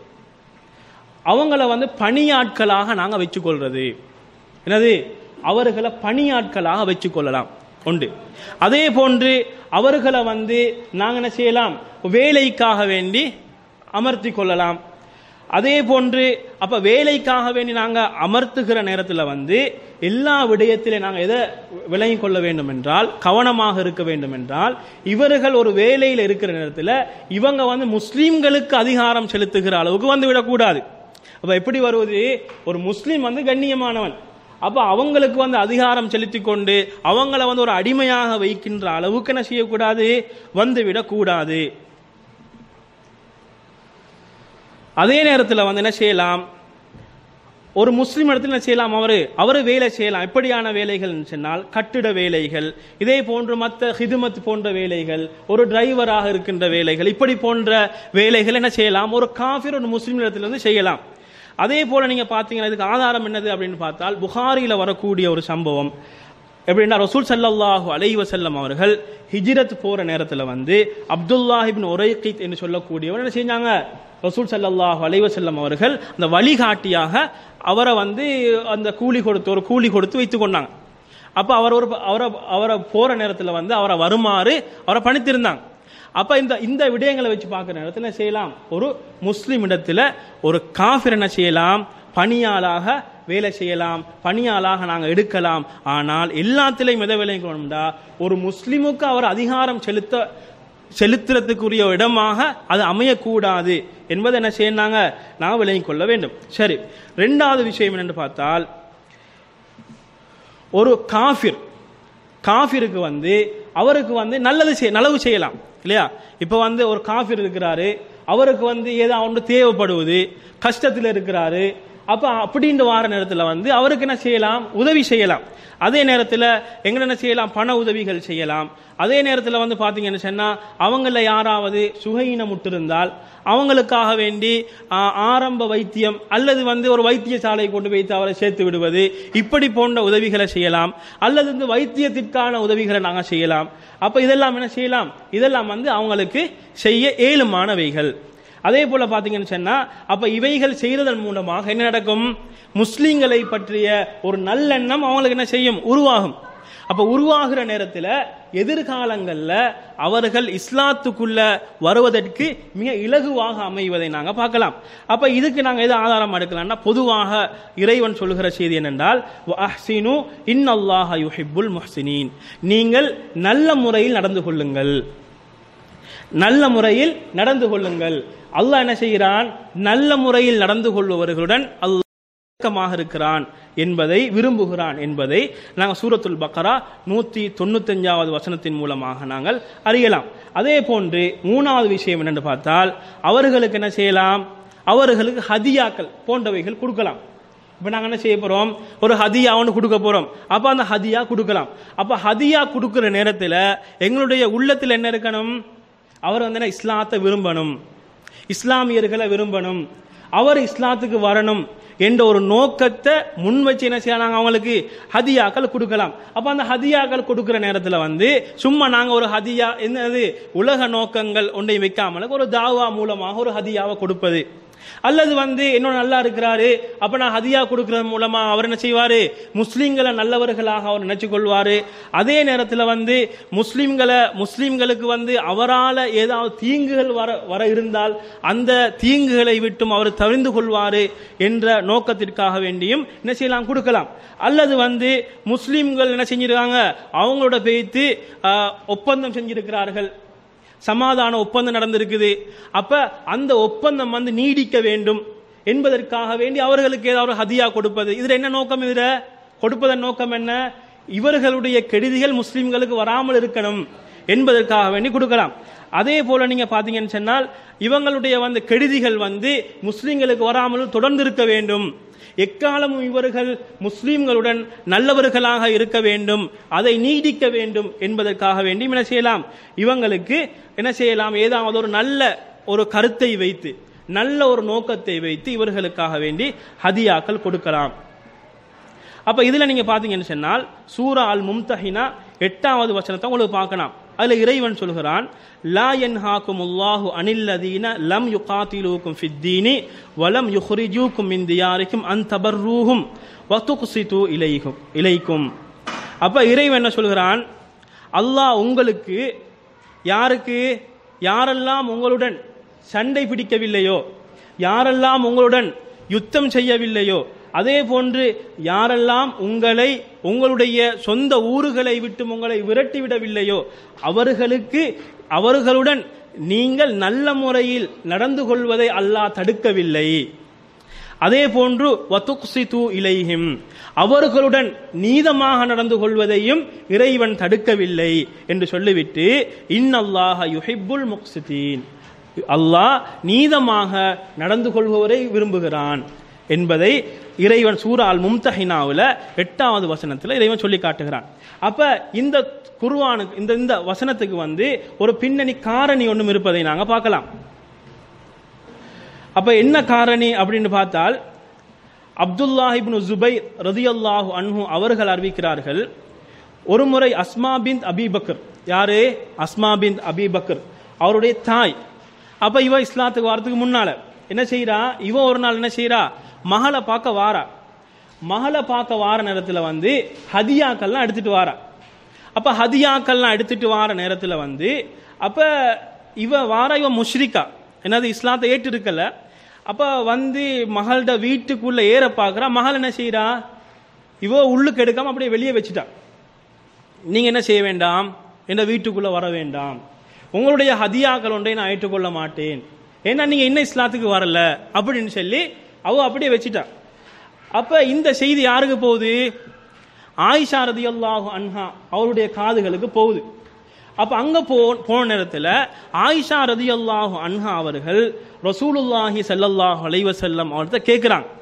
அவங்கள வந்து பணியாட்களாக நாங்க வச்சுக்கொள்றது என்னது அவர்களை பணியாட்களாக வச்சுக்கொள்ளலாம் உண்டு அதே போன்று அவர்களை வந்து நாங்க என்ன செய்யலாம் வேலைக்காக வேண்டி அமர்த்தி கொள்ளலாம் அதே போன்று அப்ப வேலைக்காக வேண்டி நாங்க அமர்த்துகிற நேரத்தில் வந்து எல்லா விடயத்திலே நாங்க எதை விளங்கிக் கொள்ள வேண்டும் என்றால் கவனமாக இருக்க வேண்டும் என்றால் இவர்கள் ஒரு வேலையில் இருக்கிற நேரத்தில் இவங்க வந்து முஸ்லீம்களுக்கு அதிகாரம் செலுத்துகிற அளவுக்கு வந்து விடக்கூடாது அப்ப எப்படி வருவது ஒரு முஸ்லீம் வந்து கண்ணியமானவன் அப்ப அவங்களுக்கு வந்து அதிகாரம் செலுத்தி கொண்டு அவங்கள வந்து ஒரு அடிமையாக வைக்கின்ற அளவுக்கு என்ன செய்யக்கூடாது வந்து விடக்கூடாது அதே நேரத்தில் வந்து என்ன செய்யலாம் ஒரு முஸ்லீம் இடத்துல என்ன செய்யலாம் அவரு அவரு வேலை செய்யலாம் எப்படியான வேலைகள் சொன்னால் கட்டிட வேலைகள் இதே போன்று மற்ற ஹிதுமத் போன்ற வேலைகள் ஒரு டிரைவராக இருக்கின்ற வேலைகள் இப்படி போன்ற வேலைகள் என்ன செய்யலாம் ஒரு காஃபிர் ஒரு முஸ்லீம் இடத்துல இருந்து செய்யலாம் அதே போல நீங்க பாத்தீங்கன்னா இதுக்கு ஆதாரம் என்னது அப்படின்னு பார்த்தால் புகாரில வரக்கூடிய ஒரு சம்பவம் எப்படின்னா ரசூல் ஸல்லல்லாஹு அலைஹி வஸல்லம் அவர்கள் ஹிஜ்ரத் போற நேரத்துல வந்து அப்துல்லாஹ் இப்னு உரைகித் என்று சொல்லக்கூடியவர் என்ன செஞ்சாங்க ரசூல் ஸல்லல்லாஹு அலைஹி வஸல்லம் அவர்கள் அந்த வழிகாட்டியாக அவரை வந்து அந்த கூலி கொடுத்து ஒரு கூலி கொடுத்து வைத்துக் கொண்டாங்க அப்ப அவர் ஒரு அவரை அவரை போற நேரத்துல வந்து அவரை வருமாறு அவரை பணித்திருந்தாங்க அப்ப இந்த இந்த விடயங்களை வச்சு பார்க்குற நேரத்தில் என்ன செய்யலாம் ஒரு முஸ்லிம் இடத்துல ஒரு காஃபிர் என்ன செய்யலாம் பணியாளாக வேலை செய்யலாம் பணியாளாக நாங்கள் எடுக்கலாம் ஆனால் எல்லாத்திலையும் எதை விளையணும்டா ஒரு முஸ்லிமுக்கு அவர் அதிகாரம் செலுத்த செலுத்துறதுக்குரிய இடமாக அது அமையக்கூடாது என்பதை என்ன செய்யறாங்க நாங்கள் விளங்கிக் கொள்ள வேண்டும் சரி ரெண்டாவது விஷயம் என்னென்று பார்த்தால் ஒரு காஃபிர் காஃபிருக்கு வந்து அவருக்கு வந்து நல்லது செய் நலவு செய்யலாம் இல்லையா இப்போ வந்து ஒரு காஃபிர் இருக்கிறாரு அவருக்கு வந்து ஏதோ ஒன்று தேவைப்படுவது கஷ்டத்தில் இருக்கிறாரு அப்ப அப்படின்ற வார நேரத்தில் வந்து அவருக்கு என்ன செய்யலாம் உதவி செய்யலாம் அதே நேரத்தில் எங்க என்ன செய்யலாம் பண உதவிகள் செய்யலாம் அதே நேரத்தில் வந்து பார்த்தீங்கன்னு சொன்னா அவங்கள யாராவது சுகையினமுட்டிருந்தால் அவங்களுக்காக வேண்டி ஆ, ஆரம்ப வைத்தியம் அல்லது வந்து ஒரு வைத்தியசாலை கொண்டு வைத்து அவரை சேர்த்து விடுவது இப்படி போன்ற உதவிகளை செய்யலாம் அல்லது இந்த வைத்தியத்திற்கான உதவிகளை நாங்கள் செய்யலாம் அப்ப இதெல்லாம் என்ன செய்யலாம் இதெல்லாம் வந்து அவங்களுக்கு செய்ய ஏழுமானவைகள் அதே போல பாத்தீங்கன்னு சொன்னா அப்ப இவைகள் செய்யறதன் மூலமாக என்ன நடக்கும் முஸ்லிம்களை பற்றிய ஒரு நல்லெண்ணம் அவங்களுக்கு என்ன செய்யும் உருவாகும் அப்ப உருவாகிற நேரத்தில் எதிர்காலங்கள்ல அவர்கள் இஸ்லாத்துக்குள்ள வருவதற்கு மிக இலகுவாக அமைவதை நாங்க பார்க்கலாம் அப்ப இதுக்கு நாங்க எது ஆதாரம் எடுக்கலாம்னா பொதுவாக இறைவன் சொல்லுகிற செய்தி என்னென்றால் அஹ்சினு இன்னல்லாஹ யுஹிப்புல் முஹ்சினீன் நீங்கள் நல்ல முறையில் நடந்து கொள்ளுங்கள் நல்ல முறையில் நடந்து கொள்ளுங்கள் அல்லாஹ் என்ன செய்கிறான் நல்ல முறையில் நடந்து கொள்பவர்களுடன் அல்லாஹ் இணக்கமாக இருக்கிறான் என்பதை விரும்புகிறான் என்பதை நாங்கள் சூரத்துல் பக்கரா நூத்தி தொண்ணூத்தஞ்சாவது வசனத்தின் மூலமாக நாங்கள் அறியலாம் அதே போன்று மூணாவது விஷயம் என்னென்று பார்த்தால் அவர்களுக்கு என்ன செய்யலாம் அவர்களுக்கு ஹதியாக்கள் போன்றவைகள் கொடுக்கலாம் இப்போ நாங்கள் என்ன செய்ய போறோம் ஒரு ஹதியா ஒன்று கொடுக்க போறோம் அப்போ அந்த ஹதியா கொடுக்கலாம் அப்போ ஹதியா கொடுக்கிற நேரத்தில் எங்களுடைய உள்ளத்தில் என்ன இருக்கணும் அவர் வந்து என்ன இஸ்லாத்தை விரும்பணும் இஸ்லாமியர்களை விரும்பணும் அவர் இஸ்லாத்துக்கு வரணும் என்ற ஒரு நோக்கத்தை முன் வச்சு என்ன செய்யலாம் அவங்களுக்கு ஹதியாக்கள் கொடுக்கலாம் அப்ப அந்த ஹதியாக்கள் கொடுக்கிற நேரத்தில் வந்து சும்மா நாங்க ஒரு ஹதியா என்னது உலக நோக்கங்கள் ஒன்றை வைக்காமல் ஒரு தாவா மூலமாக ஒரு ஹதியாவை கொடுப்பது அல்லது வந்து இன்னும் நல்லா இருக்கிறாரு அப்ப நான் ஹதியா கொடுக்கறது மூலமா அவர் என்ன செய்வாரு முஸ்லிம்களை நல்லவர்களாக அவர் நினைச்சு கொள்வாரு அதே நேரத்தில் வந்து முஸ்லிம்களை முஸ்லிம்களுக்கு வந்து அவரால் ஏதாவது தீங்குகள் வர வர இருந்தால் அந்த தீங்குகளை விட்டும் அவர் தவிர்ந்து கொள்வாரு என்ற நோக்கத்திற்காக வேண்டியும் என்ன செய்யலாம் கொடுக்கலாம் அல்லது வந்து முஸ்லிம்கள் என்ன செஞ்சிருக்காங்க அவங்களோட பேய்த்து ஒப்பந்தம் செஞ்சிருக்கிறார்கள் சமாதான ஒப்பந்தம் நடந்திருக்குது அப்ப அந்த ஒப்பந்தம் வந்து நீடிக்க வேண்டும் என்பதற்காக வேண்டி அவர்களுக்கு ஏதாவது ஒரு ஹதியா கொடுப்பது இதுல என்ன நோக்கம் இதுல கொடுப்பதன் நோக்கம் என்ன இவர்களுடைய கெடுதிகள் முஸ்லிம்களுக்கு வராமல் இருக்கணும் என்பதற்காக வேண்டி கொடுக்கலாம் அதே போல நீங்க பாத்தீங்கன்னு சொன்னால் இவங்களுடைய வந்து கெடுதிகள் வந்து முஸ்லிம்களுக்கு வராமல் தொடர்ந்து இருக்க வேண்டும் எக்காலமும் இவர்கள் முஸ்லிம்களுடன் நல்லவர்களாக இருக்க வேண்டும் அதை நீடிக்க வேண்டும் என்பதற்காக வேண்டி என்ன செய்யலாம் இவங்களுக்கு என்ன செய்யலாம் ஏதாவது ஒரு நல்ல ஒரு கருத்தை வைத்து நல்ல ஒரு நோக்கத்தை வைத்து இவர்களுக்காக வேண்டி ஹதியாக்கள் கொடுக்கலாம் அப்ப இதுல நீங்க பாத்தீங்கன்னு சொன்னால் சூரா அல் மும்தஹினா எட்டாவது வசனத்தை உங்களுக்கு பார்க்கலாம் அதுல இறைவன் சொல்கிறான் லா யன்ஹாக்கும் அல்லாஹு அனில்லதீன லம் யுகாத்திலூக்கும் ஃபித்தீனி வலம் யுஹ்ரிஜூக்கும் மின் தியாரிக்கும் அன் தபர்ரூஹும் வத்துக்சிது இலைக்கும் இலைக்கும் அப்ப இறைவன் என்ன சொல்கிறான் அல்லாஹ் உங்களுக்கு யாருக்கு யாரெல்லாம் உங்களுடன் சண்டை பிடிக்கவில்லையோ யாரெல்லாம் உங்களுடன் யுத்தம் செய்யவில்லையோ அதே போன்று யாரெல்லாம் உங்களை உங்களுடைய சொந்த ஊர்களை விட்டு உங்களை விரட்டிவிடவில்லையோ அவர்களுக்கு அவர்களுடன் நீங்கள் நல்ல முறையில் நடந்து கொள்வதை அல்லாஹ் தடுக்கவில்லை அதே போன்று வத்துக்சிது இலைஹிம் அவர்களுடன் நீதமாக நடந்து கொள்வதையும் இறைவன் தடுக்கவில்லை என்று சொல்லிவிட்டு இன்னல்லாஹ யுஹிப்புல் முக்சிதீன் அல்லாஹ் நீதமாக நடந்து கொள்பவரை விரும்புகிறான் என்பதை இறைவன் சூரா அல் மும்தஹினாவில் எட்டாவது வசனத்தில் இறைவன் சொல்லி காட்டுகிறான் அப்ப இந்த குருவானுக்கு இந்த இந்த வசனத்துக்கு வந்து ஒரு பின்னணி காரணி ஒன்றும் இருப்பதை நாங்கள் பார்க்கலாம் அப்ப என்ன காரணி அப்படின்னு பார்த்தால் அப்துல்லாஹ் இப்னு ஜுபைர் ரதியல்லாஹு அன்ஹு அவர்கள் அறிவிக்கிறார்கள் ஒரு முறை அஸ்மா பின் அபிபக்கர் யாரு அஸ்மா பின் அபிபக்கர் அவருடைய தாய் அப்ப இவ இஸ்லாத்துக்கு வரதுக்கு முன்னால என்ன செய்யறா இவ ஒரு நாள் என்ன செய்யறா மகளை பார்க்க வாரா மகளை பார்க்க வார நேரத்தில் வந்து ஹதியாக்கள்லாம் எடுத்துட்டு வாரா அப்ப ஹதியாக்கள்லாம் எடுத்துட்டு வார நேரத்தில் வந்து அப்ப இவ வார இவ முஷ்ரிக்கா என்னது இஸ்லாத்தை ஏற்று இருக்கல அப்ப வந்து மகள்ட வீட்டுக்குள்ள ஏற பார்க்கறா மகள் என்ன செய்யறா இவ உள்ளுக்கு எடுக்காம அப்படியே வெளியே வச்சுட்டா நீங்க என்ன செய்ய வேண்டாம் என்ற வீட்டுக்குள்ள வர வேண்டாம் உங்களுடைய ஹதியாக்கள் ஒன்றை நான் ஏற்றுக்கொள்ள மாட்டேன் ஏன்னா நீங்க இன்னும் இஸ்லாத்துக்கு வரல அப்படின்னு சொல்லி அவ அப்படியே வச்சுட்டா அப்ப இந்த செய்தி யாருக்கு போகுது ஆயிஷா ரதியல்லாஹு அன்ஹா அவருடைய காதுகளுக்கு போகுது அப்ப அங்க போ போன நேரத்தில் ஆயிஷா ரதியல்லாஹு அன்ஹா அவர்கள் ரசூலுல்லாஹி ஸல்லல்லாஹு அலைஹி வஸல்லம் அவர்கிட்ட கேட்குறாங்க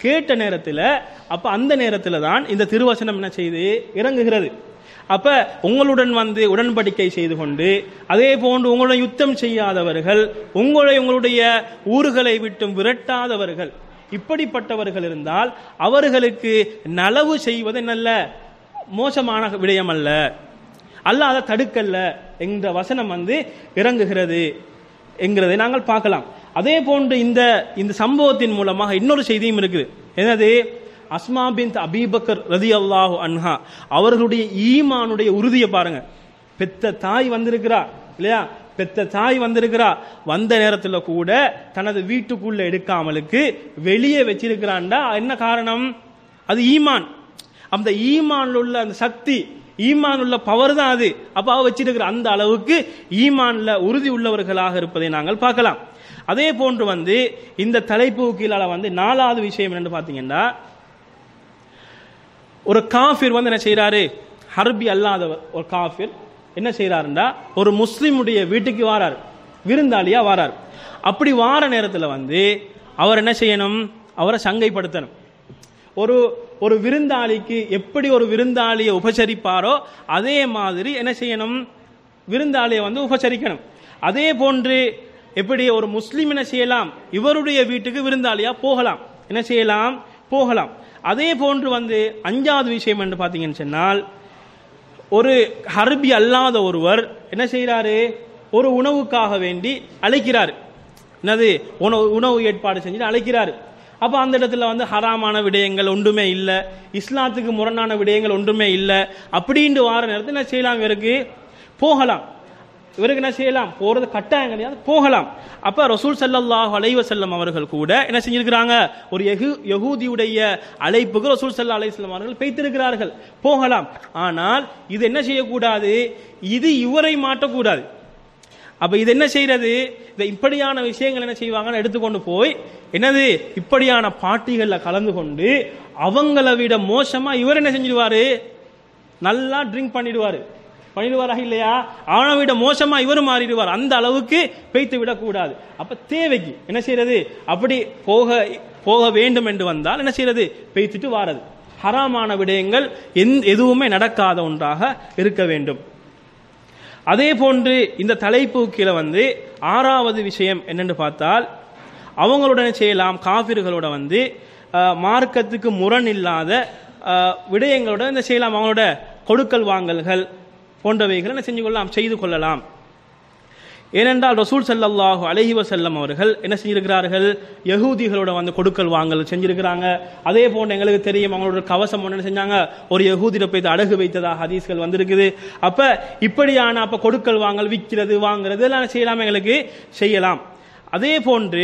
கேட்ட நேரத்தில் அப்ப அந்த நேரத்தில் தான் இந்த திருவசனம் என்ன செய்து இறங்குகிறது அப்ப உங்களுடன் வந்து உடன்படிக்கை செய்து கொண்டு அதே போன்று உங்களுடன் யுத்தம் செய்யாதவர்கள் உங்களை உங்களுடைய ஊர்களை விட்டும் விரட்டாதவர்கள் இப்படிப்பட்டவர்கள் இருந்தால் அவர்களுக்கு நலவு செய்வது நல்ல மோசமான விடயம் அல்ல அல்லாஹ் அதை தடுக்கல்ல என்ற வசனம் வந்து இறங்குகிறது என்கிறதை நாங்கள் பார்க்கலாம் அதே போன்று இந்த இந்த சம்பவத்தின் மூலமாக இன்னொரு செய்தியும் இருக்குது என்னது அஸ்மா பின் அபீபக்கர் ரதி அல்லாஹு அன்ஹா அவர்களுடைய ஈமானுடைய உறுதியை பாருங்க பெத்த தாய் வந்திருக்கிறா இல்லையா பெத்த தாய் வந்திருக்கிறா வந்த நேரத்தில் கூட தனது வீட்டுக்குள்ள எடுக்காமலுக்கு வெளியே வச்சிருக்கிறான்டா என்ன காரணம் அது ஈமான் அந்த ஈமான்ல உள்ள அந்த சக்தி ஈமான் உள்ள பவர் தான் அது அப்ப அவ வச்சிருக்கிற அந்த அளவுக்கு ஈமான்ல உறுதி உள்ளவர்களாக இருப்பதை நாங்கள் பார்க்கலாம் அதே போன்று வந்து இந்த தலைப்பு கீழால வந்து நாலாவது விஷயம் என்னன்னு பாத்தீங்கன்னா ஒரு காஃபிர் வந்து என்ன செய்யறாரு ஹர்பி அல்லாதவர் ஒரு காஃபிர் என்ன செய்யறாருண்டா ஒரு முஸ்லிமுடைய வீட்டுக்கு வாரார் விருந்தாளியா வாரார் அப்படி வார நேரத்தில் வந்து அவர் என்ன செய்யணும் அவரை சங்கைப்படுத்தணும் ஒரு ஒரு விருந்தாளிக்கு எப்படி ஒரு விருந்தாளியை உபசரிப்பாரோ அதே மாதிரி என்ன செய்யணும் விருந்தாளியை வந்து உபசரிக்கணும் அதே போன்று எப்படி ஒரு முஸ்லீம் என்ன செய்யலாம் இவருடைய வீட்டுக்கு விருந்தாளியா போகலாம் என்ன செய்யலாம் போகலாம் அதே போன்று வந்து அஞ்சாவது விஷயம் என்று பார்த்தீங்கன்னு சொன்னால் ஒரு ஹர்பி அல்லாத ஒருவர் என்ன செய்கிறாரு ஒரு உணவுக்காக வேண்டி அழைக்கிறார் என்னது உணவு உணவு ஏற்பாடு செஞ்சு அழைக்கிறாரு அப்போ அந்த இடத்துல வந்து ஹராமான விடயங்கள் ஒன்றுமே இல்லை இஸ்லாத்துக்கு முரணான விடயங்கள் ஒன்றுமே இல்லை அப்படின்ட்டு வார நேரத்தில் என்ன செய்யலாம் இவருக்கு போகலாம் இவருக்கு என்ன செய்யலாம் போறது கட்டாயம் கிடையாது போகலாம் அப்ப ரசூல் சல்லல்லாஹு அலைஹி வஸல்லம் அவர்கள் கூட என்ன செஞ்சிருக்கிறாங்க ஒரு யகு யகூதியுடைய அழைப்புக்கு ரசூல் சல்லா அலைஹிஸ்ஸலாம் அவர்கள் பெய்திருக்கிறார்கள் போகலாம் ஆனால் இது என்ன செய்யக்கூடாது இது இவரை மாட்டக்கூடாது அப்ப இது என்ன செய்யறது இந்த இப்படியான விஷயங்கள் என்ன செய்வாங்கன்னு எடுத்துக்கொண்டு போய் என்னது இப்படியான பார்ட்டிகள்ல கலந்து கொண்டு அவங்கள விட மோசமா இவர் என்ன செஞ்சிடுவாரு நல்லா ட்ரிங்க் பண்ணிடுவாரு பண்ணிடுவாரா இல்லையா அவனை விட மோசமா இவர் மாறிடுவார் அந்த அளவுக்கு பெய்த்து விடக்கூடாது அப்ப தேவைக்கு என்ன செய்யறது அப்படி போக போக வேண்டும் என்று வந்தால் என்ன செய்யறது பெய்த்துட்டு வாரது ஹராமான விடயங்கள் எந்- எதுவுமே நடக்காத ஒன்றாக இருக்க வேண்டும் அதே போன்று இந்த தலைப்பு கீழே வந்து ஆறாவது விஷயம் என்னன்னு பார்த்தால் அவங்களுடன் செய்யலாம் காபிர்களோட வந்து அஹ், மார்க்கத்துக்கு முரண் இல்லாத அஹ், விடயங்களோட இந்த செய்யலாம் அவங்களோட கொடுக்கல் வாங்கல்கள் போன்றவைகளை என்ன செஞ்சு கொள்ளலாம் செய்து கொள்ளலாம் ஏனென்றால் ரசூல் ஸல்லல்லாஹு அலைஹி வஸல்லம் அவர்கள் என்ன செஞ்சிருக்கிறார்கள் யகூதிகளோட வந்து கொடுக்கல் வாங்கல் செஞ்சிருக்கிறாங்க அதே போன்று எங்களுக்கு தெரியும் அவங்களோட கவசம் ஒன்று என்ன செஞ்சாங்க ஒரு யகூதியில போய் அடகு வைத்ததாக ஹதீஸ்கள் வந்திருக்குது அப்ப இப்படியான அப்ப கொடுக்கல் வாங்கல் விற்கிறது வாங்குறது எல்லாம் செய்யலாம் எங்களுக்கு செய்யலாம் அதே போன்று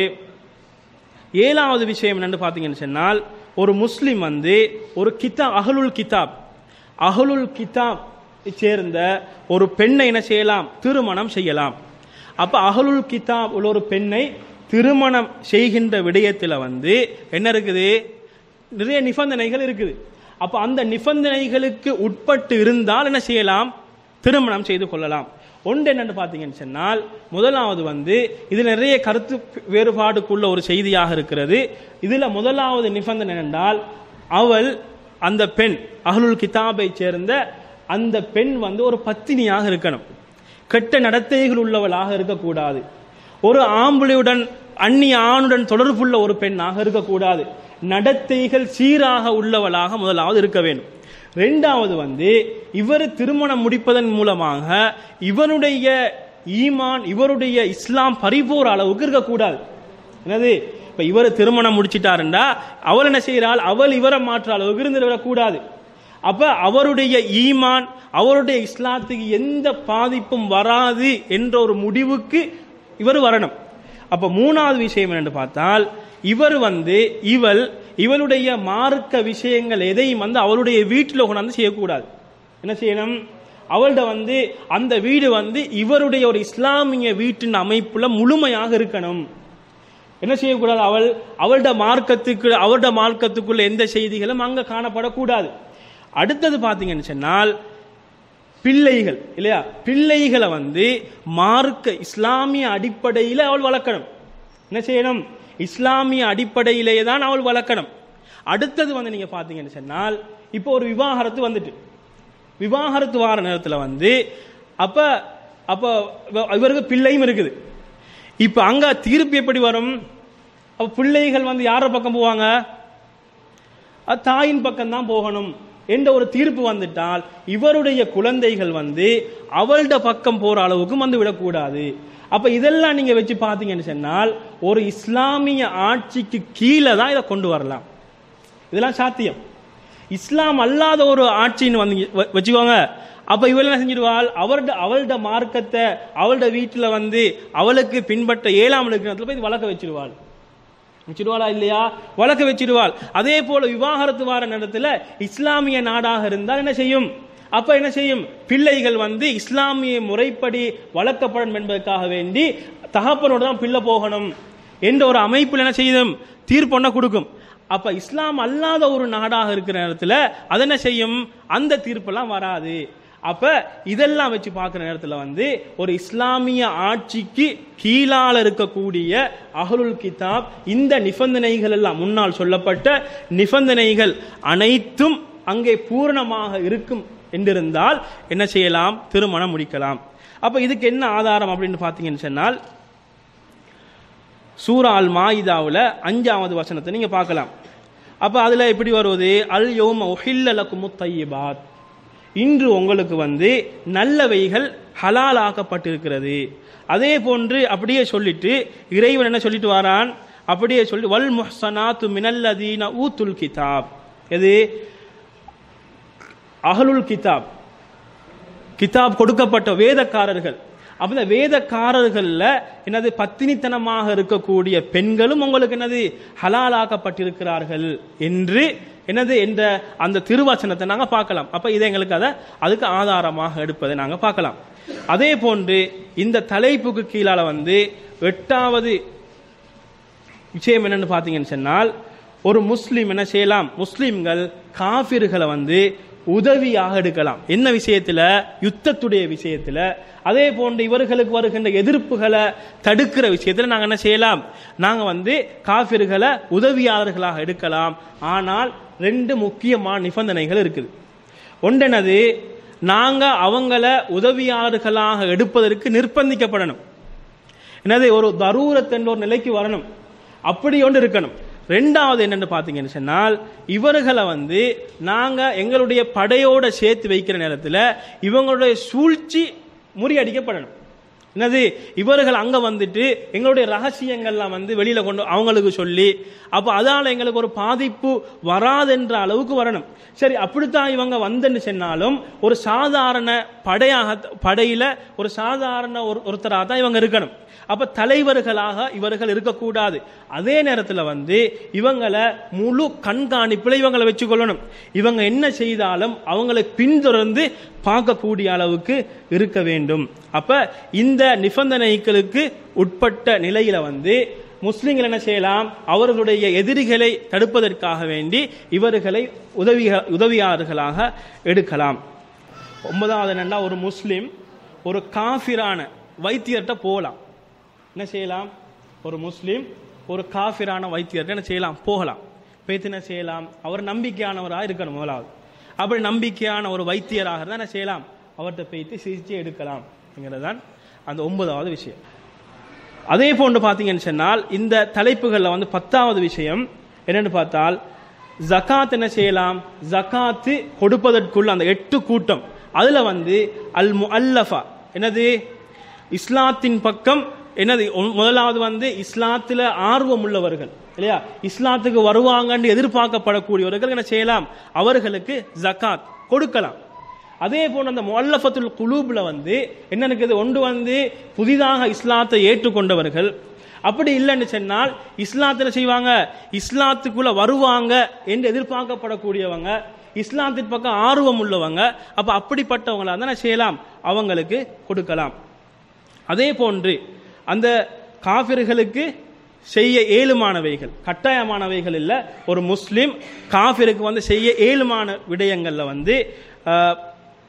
ஏழாவது விஷயம் என்னன்னு பார்த்தீங்கன்னு சொன்னால் ஒரு முஸ்லிம் வந்து ஒரு கிதாப் அகலுல் கிதாப் அகலுல் கிதாப் சேர்ந்த ஒரு பெண்ணை என்ன செய்யலாம் திருமணம் செய்யலாம் அப்ப அகலுல் கிதாப் உள்ள ஒரு பெண்ணை திருமணம் செய்கின்ற விடயத்தில் வந்து என்ன இருக்குது நிறைய நிபந்தனைகள் இருக்குது அப்ப அந்த நிபந்தனைகளுக்கு உட்பட்டு இருந்தால் என்ன செய்யலாம் திருமணம் செய்து கொள்ளலாம் ஒன்று என்னன்னு பார்த்தீங்கன்னு சொன்னால் முதலாவது வந்து இதில் நிறைய கருத்து வேறுபாடுக்குள்ள ஒரு செய்தியாக இருக்கிறது இதில் முதலாவது நிபந்தனை என்றால் அவள் அந்த பெண் அகலுல் கிதாபை சேர்ந்த அந்த பெண் வந்து ஒரு பத்தினியாக இருக்கணும் கெட்ட நடத்தைகள் உள்ளவளாக இருக்கக்கூடாது ஒரு ஆம்பளையுடன் அந்நிய ஆணுடன் தொடர்புள்ள ஒரு பெண்ணாக இருக்கக்கூடாது நடத்தைகள் சீராக உள்ளவளாக முதலாவது இருக்க வேண்டும் ரெண்டாவது வந்து இவர் திருமணம் முடிப்பதன் மூலமாக இவருடைய ஈமான் இவருடைய இஸ்லாம் பரிபூர் அளவுக்கு இருக்கக்கூடாது என்னது இப்ப இவர் திருமணம் முடிச்சிட்டாருண்டா அவள் என்ன செய்கிறாள் அவள் இவரை மாற்ற அளவுக்கு இருந்து விடக்கூடாது அப்ப அவருடைய ஈமான் அவருடைய இஸ்லாத்துக்கு எந்த பாதிப்பும் வராது என்ற ஒரு முடிவுக்கு இவர் வரணும் அப்ப மூணாவது விஷயம் என்னன்னு பார்த்தால் இவர் வந்து இவள் இவளுடைய மார்க்க விஷயங்கள் எதையும் வந்து அவளுடைய வீட்டில் கொண்டாந்து செய்யக்கூடாது என்ன செய்யணும் அவள்கிட்ட வந்து அந்த வீடு வந்து இவருடைய ஒரு இஸ்லாமிய வீட்டின் அமைப்புல முழுமையாக இருக்கணும் என்ன செய்யக்கூடாது அவள் அவள்ட மார்க்கத்துக்கு அவருடைய மார்க்கத்துக்குள்ள எந்த செய்திகளும் அங்க காணப்படக்கூடாது அடுத்தது பாத்தீங்கன்னு சொன்னால் பிள்ளைகள் இல்லையா பிள்ளைகளை வந்து மார்க்க இஸ்லாமிய அடிப்படையில் அவள் வளர்க்கணும் என்ன செய்யணும் இஸ்லாமிய அடிப்படையிலேயே தான் அவள் வளர்க்கணும் அடுத்தது வந்து நீங்க பாத்தீங்கன்னு சொன்னால் இப்போ ஒரு விவாகரத்து வந்துட்டு விவாகரத்து வார நேரத்தில் வந்து அப்ப அப்ப இவ- இவருக்கு பிள்ளையும் இருக்குது இப்ப அங்க தீர்ப்பு எப்படி வரும் அப்ப பிள்ளைகள் வந்து யார பக்கம் போவாங்க அது தாயின் பக்கம் தான் போகணும் என்ற ஒரு தீர்ப்பு வந்துட்டால் இவருடைய குழந்தைகள் வந்து அவள்ட பக்கம் போற அளவுக்கு வந்து விடக்கூடாது அப்ப இதெல்லாம் நீங்க வச்சு பாத்தீங்கன்னு சொன்னால் ஒரு இஸ்லாமிய ஆட்சிக்கு கீழே தான் இதை கொண்டு வரலாம் இதெல்லாம் சாத்தியம் இஸ்லாம் அல்லாத ஒரு ஆட்சின்னு வந்து வ- வச்சுக்கோங்க அப்ப இவள் என்ன செஞ்சிடுவாள் அவள்ட அவள்ட மார்க்கத்தை அவள்ட வீட்டுல வந்து அவளுக்கு பின்பற்ற ஏழாம் இடத்துல போய் வளர்க்க வச்சிருவாள் வச்சிருவாளா இல்லையா வழக்கு வச்சிருவாள் அதே போல விவாகரத்து வார நேரத்துல இஸ்லாமிய நாடாக இருந்தால் என்ன செய்யும் அப்ப என்ன செய்யும் பிள்ளைகள் வந்து இஸ்லாமிய முறைப்படி வளர்க்கப்படும் என்பதற்காக வேண்டி தகப்பனோட தான் பிள்ளை போகணும் என்ற ஒரு அமைப்பில் என்ன செய்யும் தீர்ப்பொண்ண கொடுக்கும் அப்ப இஸ்லாம் அல்லாத ஒரு நாடாக இருக்கிற நேரத்துல அது என்ன செய்யும் அந்த தீர்ப்பெல்லாம் வராது அப்ப இதெல்லாம் வச்சு பார்க்குற நேரத்துல வந்து ஒரு இஸ்லாமிய ஆட்சிக்கு கீழால இருக்கக்கூடிய அஹ்லுல் கிதாப் இந்த நிபந்தனைகள் எல்லாம் முன்னால் சொல்லப்பட்ட நிபந்தனைகள் அனைத்தும் அங்கே பூரணமாக இருக்கும் என்றிருந்தால் என்ன செய்யலாம் திருமணம் முடிக்கலாம் அப்ப இதுக்கு என்ன ஆதாரம் அப்படின்னு பார்த்தீங்கன்னு சொன்னால் சூரா அல் மாயிதாவுல அஞ்சாவது வசனத்தை நீங்க பார்க்கலாம் அப்ப அதுல எப்படி வருவது அல் யோம உஹில்லலக்கும் தையிபாத் இன்று உங்களுக்கு வந்து நல்லவைகள் ஹலால் ஆக்கப்பட்டிருக்கிறது அதே போன்று அப்படியே சொல்லிட்டு இறைவன் என்ன சொல்லிட்டு வாரான் அப்படியே சொல்லி வல் முஹ்சனாத்து மினல்லதீன ஊத்துல் கிதாப் எது அஹலுல் கிதாப் கிதாப் கொடுக்கப்பட்ட வேதக்காரர்கள் அப்ப இந்த வேதக்காரர்கள்ல என்னது பத்தினித்தனமாக இருக்கக்கூடிய பெண்களும் உங்களுக்கு என்னது ஹலாலாக்கப்பட்டிருக்கிறார்கள் என்று என்னது என்ற அந்த திருவச்சனத்தை நாங்க பார்க்கலாம் அப்ப இதை எங்களுக்கு அதை அதுக்கு ஆதாரமாக எடுப்பதை நாங்க பார்க்கலாம் அதே போன்று இந்த தலைப்புக்கு கீழால வந்து எட்டாவது விஷயம் என்னன்னு பார்த்தீங்கன்னு சொன்னால் ஒரு முஸ்லீம் என்ன செய்யலாம் முஸ்லீம்கள் காபிர்களை வந்து உதவியாக எடுக்கலாம் என்ன விஷயத்துல யுத்தத்துடைய விஷயத்துல அதே போன்று இவர்களுக்கு வருகின்ற எதிர்ப்புகளை தடுக்கிற விஷயத்துல நாங்க என்ன செய்யலாம் நாங்க வந்து காபிர்களை உதவியாளர்களாக எடுக்கலாம் ஆனால் ரெண்டு முக்கியமான நிபந்தனைகள் இருக்குது ஒன்றெனது நாங்க அவங்கள உதவியாளர்களாக எடுப்பதற்கு நிர்பந்திக்கப்படணும் என்னது ஒரு தரூரத் என்ற ஒரு நிலைக்கு வரணும் அப்படி ஒன்று இருக்கணும் ரெண்டாவது என்னன்னு பார்த்தீங்கன்னு சொன்னால் இவர்களை வந்து நாங்க எங்களுடைய படையோட சேர்த்து வைக்கிற நேரத்தில் இவங்களுடைய சூழ்ச்சி முறியடிக்கப்படணும் என்னது இவர்கள் அங்க வந்துட்டு எங்களுடைய ரகசியங்கள்லாம் வந்து வெளியில கொண்டு அவங்களுக்கு சொல்லி அப்ப அதால எங்களுக்கு ஒரு பாதிப்பு வராதென்ற அளவுக்கு வரணும் சரி அப்படித்தான் இவங்க வந்துன்னு சொன்னாலும் ஒரு சாதாரண படையாக படையில ஒரு சாதாரண ஒரு ஒருத்தராக தான் இவங்க இருக்கணும் அப்ப தலைவர்களாக இவர்கள் இருக்கக்கூடாது அதே நேரத்துல வந்து இவங்களை முழு கண்காணிப்புல இவங்களை வச்சுக்கொள்ளணும் இவங்க என்ன செய்தாலும் அவங்களை பின்தொடர்ந்து பார்க்கக்கூடிய அளவுக்கு இருக்க வேண்டும் அப்ப இந்த நிபந்தனைகளுக்கு உட்பட்ட நிலையில வந்து முஸ்லிம்கள் என்ன செய்யலாம் அவர்களுடைய எதிரிகளை தடுப்பதற்காக வேண்டி இவர்களை உதவி உதவியாளர்களாக எடுக்கலாம் ஒன்பதாவது என்னன்னா ஒரு முஸ்லிம் ஒரு காஃபிரான வைத்தியர்கிட்ட போகலாம் என்ன செய்யலாம் ஒரு முஸ்லீம் ஒரு காஃபிரான வைத்தியர்கிட்ட என்ன செய்யலாம் போகலாம் பேத்து என்ன செய்யலாம் அவர் நம்பிக்கையானவராக இருக்கணும் முதலாவது அப்படி நம்பிக்கையான ஒரு வைத்தியராக இருந்தால் என்ன செய்யலாம் அவர்கிட்ட பேத்து சிகிச்சை எடுக்கலாம் தான் அந்த ஒன்பதாவது விஷயம் அதே போன்று பார்த்தீங்கன்னு சொன்னால் இந்த தலைப்புகளில் வந்து பத்தாவது விஷயம் என்னன்னு பார்த்தால் ஜகாத் என்ன செய்யலாம் ஜகாத்து கொடுப்பதற்குள்ள அந்த எட்டு கூட்டம் அதுல வந்து அல் முஅல்லஃபா என்னது இஸ்லாத்தின் பக்கம் என்னது ஒ- முதலாவது வந்து இஸ்லாத்துல ஆர்வம் உள்ளவர்கள் இல்லையா இஸ்லாத்துக்கு வருவாங்கன்னு எதிர்பார்க்கப்படக்கூடியவர்கள் என்ன செய்யலாம் அவர்களுக்கு ஜகாத் கொடுக்கலாம் அதே போல அந்த முல்லஃபத்துல் குலூப்ல வந்து என்ன இருக்குது ஒன்று வந்து புதிதாக இஸ்லாத்தை ஏற்றுக்கொண்டவர்கள் அப்படி இல்லைன்னு சொன்னால் இஸ்லாத்துல செய்வாங்க இஸ்லாத்துக்குள்ள வருவாங்க என்று எதிர்பார்க்கப்படக்கூடியவங்க இஸ்லாத்தின் பக்கம் ஆர்வம் உள்ளவங்க அப்ப அப்படிப்பட்டவங்களா இருந்தா என்ன செய்யலாம் அவங்களுக்கு கொடுக்கலாம் அதே போன்று அந்த காபிர்களுக்கு செய்ய ஏழுமானவைகள் கட்டாயமானவைகள் இல்ல ஒரு முஸ்லிம் காபிருக்கு வந்து செய்ய ஏழுமான விடயங்கள்ல வந்து அஹ்,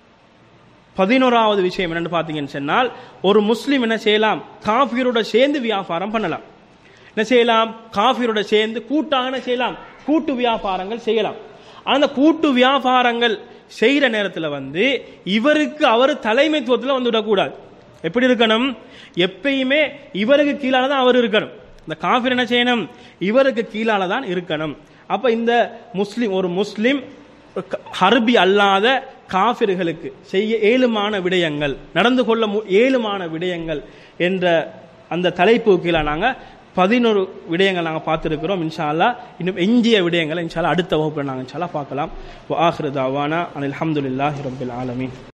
பதினோராவது விஷயம் என்னன்னு பார்த்தீங்கன்னு சொன்னால் ஒரு முஸ்லிம் என்ன செய்யலாம் காஃபியரோட சேர்ந்து வியாபாரம் பண்ணலாம் என்ன செய்யலாம் காஃபியரோட சேர்ந்து கூட்டாக என்ன செய்யலாம் கூட்டு வியாபாரங்கள் செய்யலாம் ஆனா அந்த கூட்டு வியாபாரங்கள் செய்யற நேரத்துல வந்து இவருக்கு அவர் தலைமைத்துவத்துல வந்து விடக்கூடாது எப்படி இருக்கணும் எப்பயுமே இவருக்கு கீழால தான் அவர் இருக்கணும் இந்த காஃபிர் என்ன செய்யணும் இவருக்கு கீழால தான் இருக்கணும் அப்ப இந்த முஸ்லிம் ஒரு முஸ்லிம் க- ஹர்பி அல்லாத காஃபிர்களுக்கு செய்ய ஏழுமான விடயங்கள் நடந்து கொள்ள மு- ஏழுமான விடயங்கள் என்ற அந்த தலைப்பு கீழே நாங்க பதினோரு விடயங்கள் நாங்க பார்த்திருக்கிறோம் இன்ஷா அல்லாஹ் இன்னும் எஞ்சிய விடயங்களை இன்ஷா அல்லாஹ் அடுத்த வகுப்புல நாங்க இன்ஷா அல்லாஹ் பார்க்கலாம் வாஹிரு தாவானா அனில் அல்ஹம்துலில்லாஹி ரப்பில் ஆலமீன்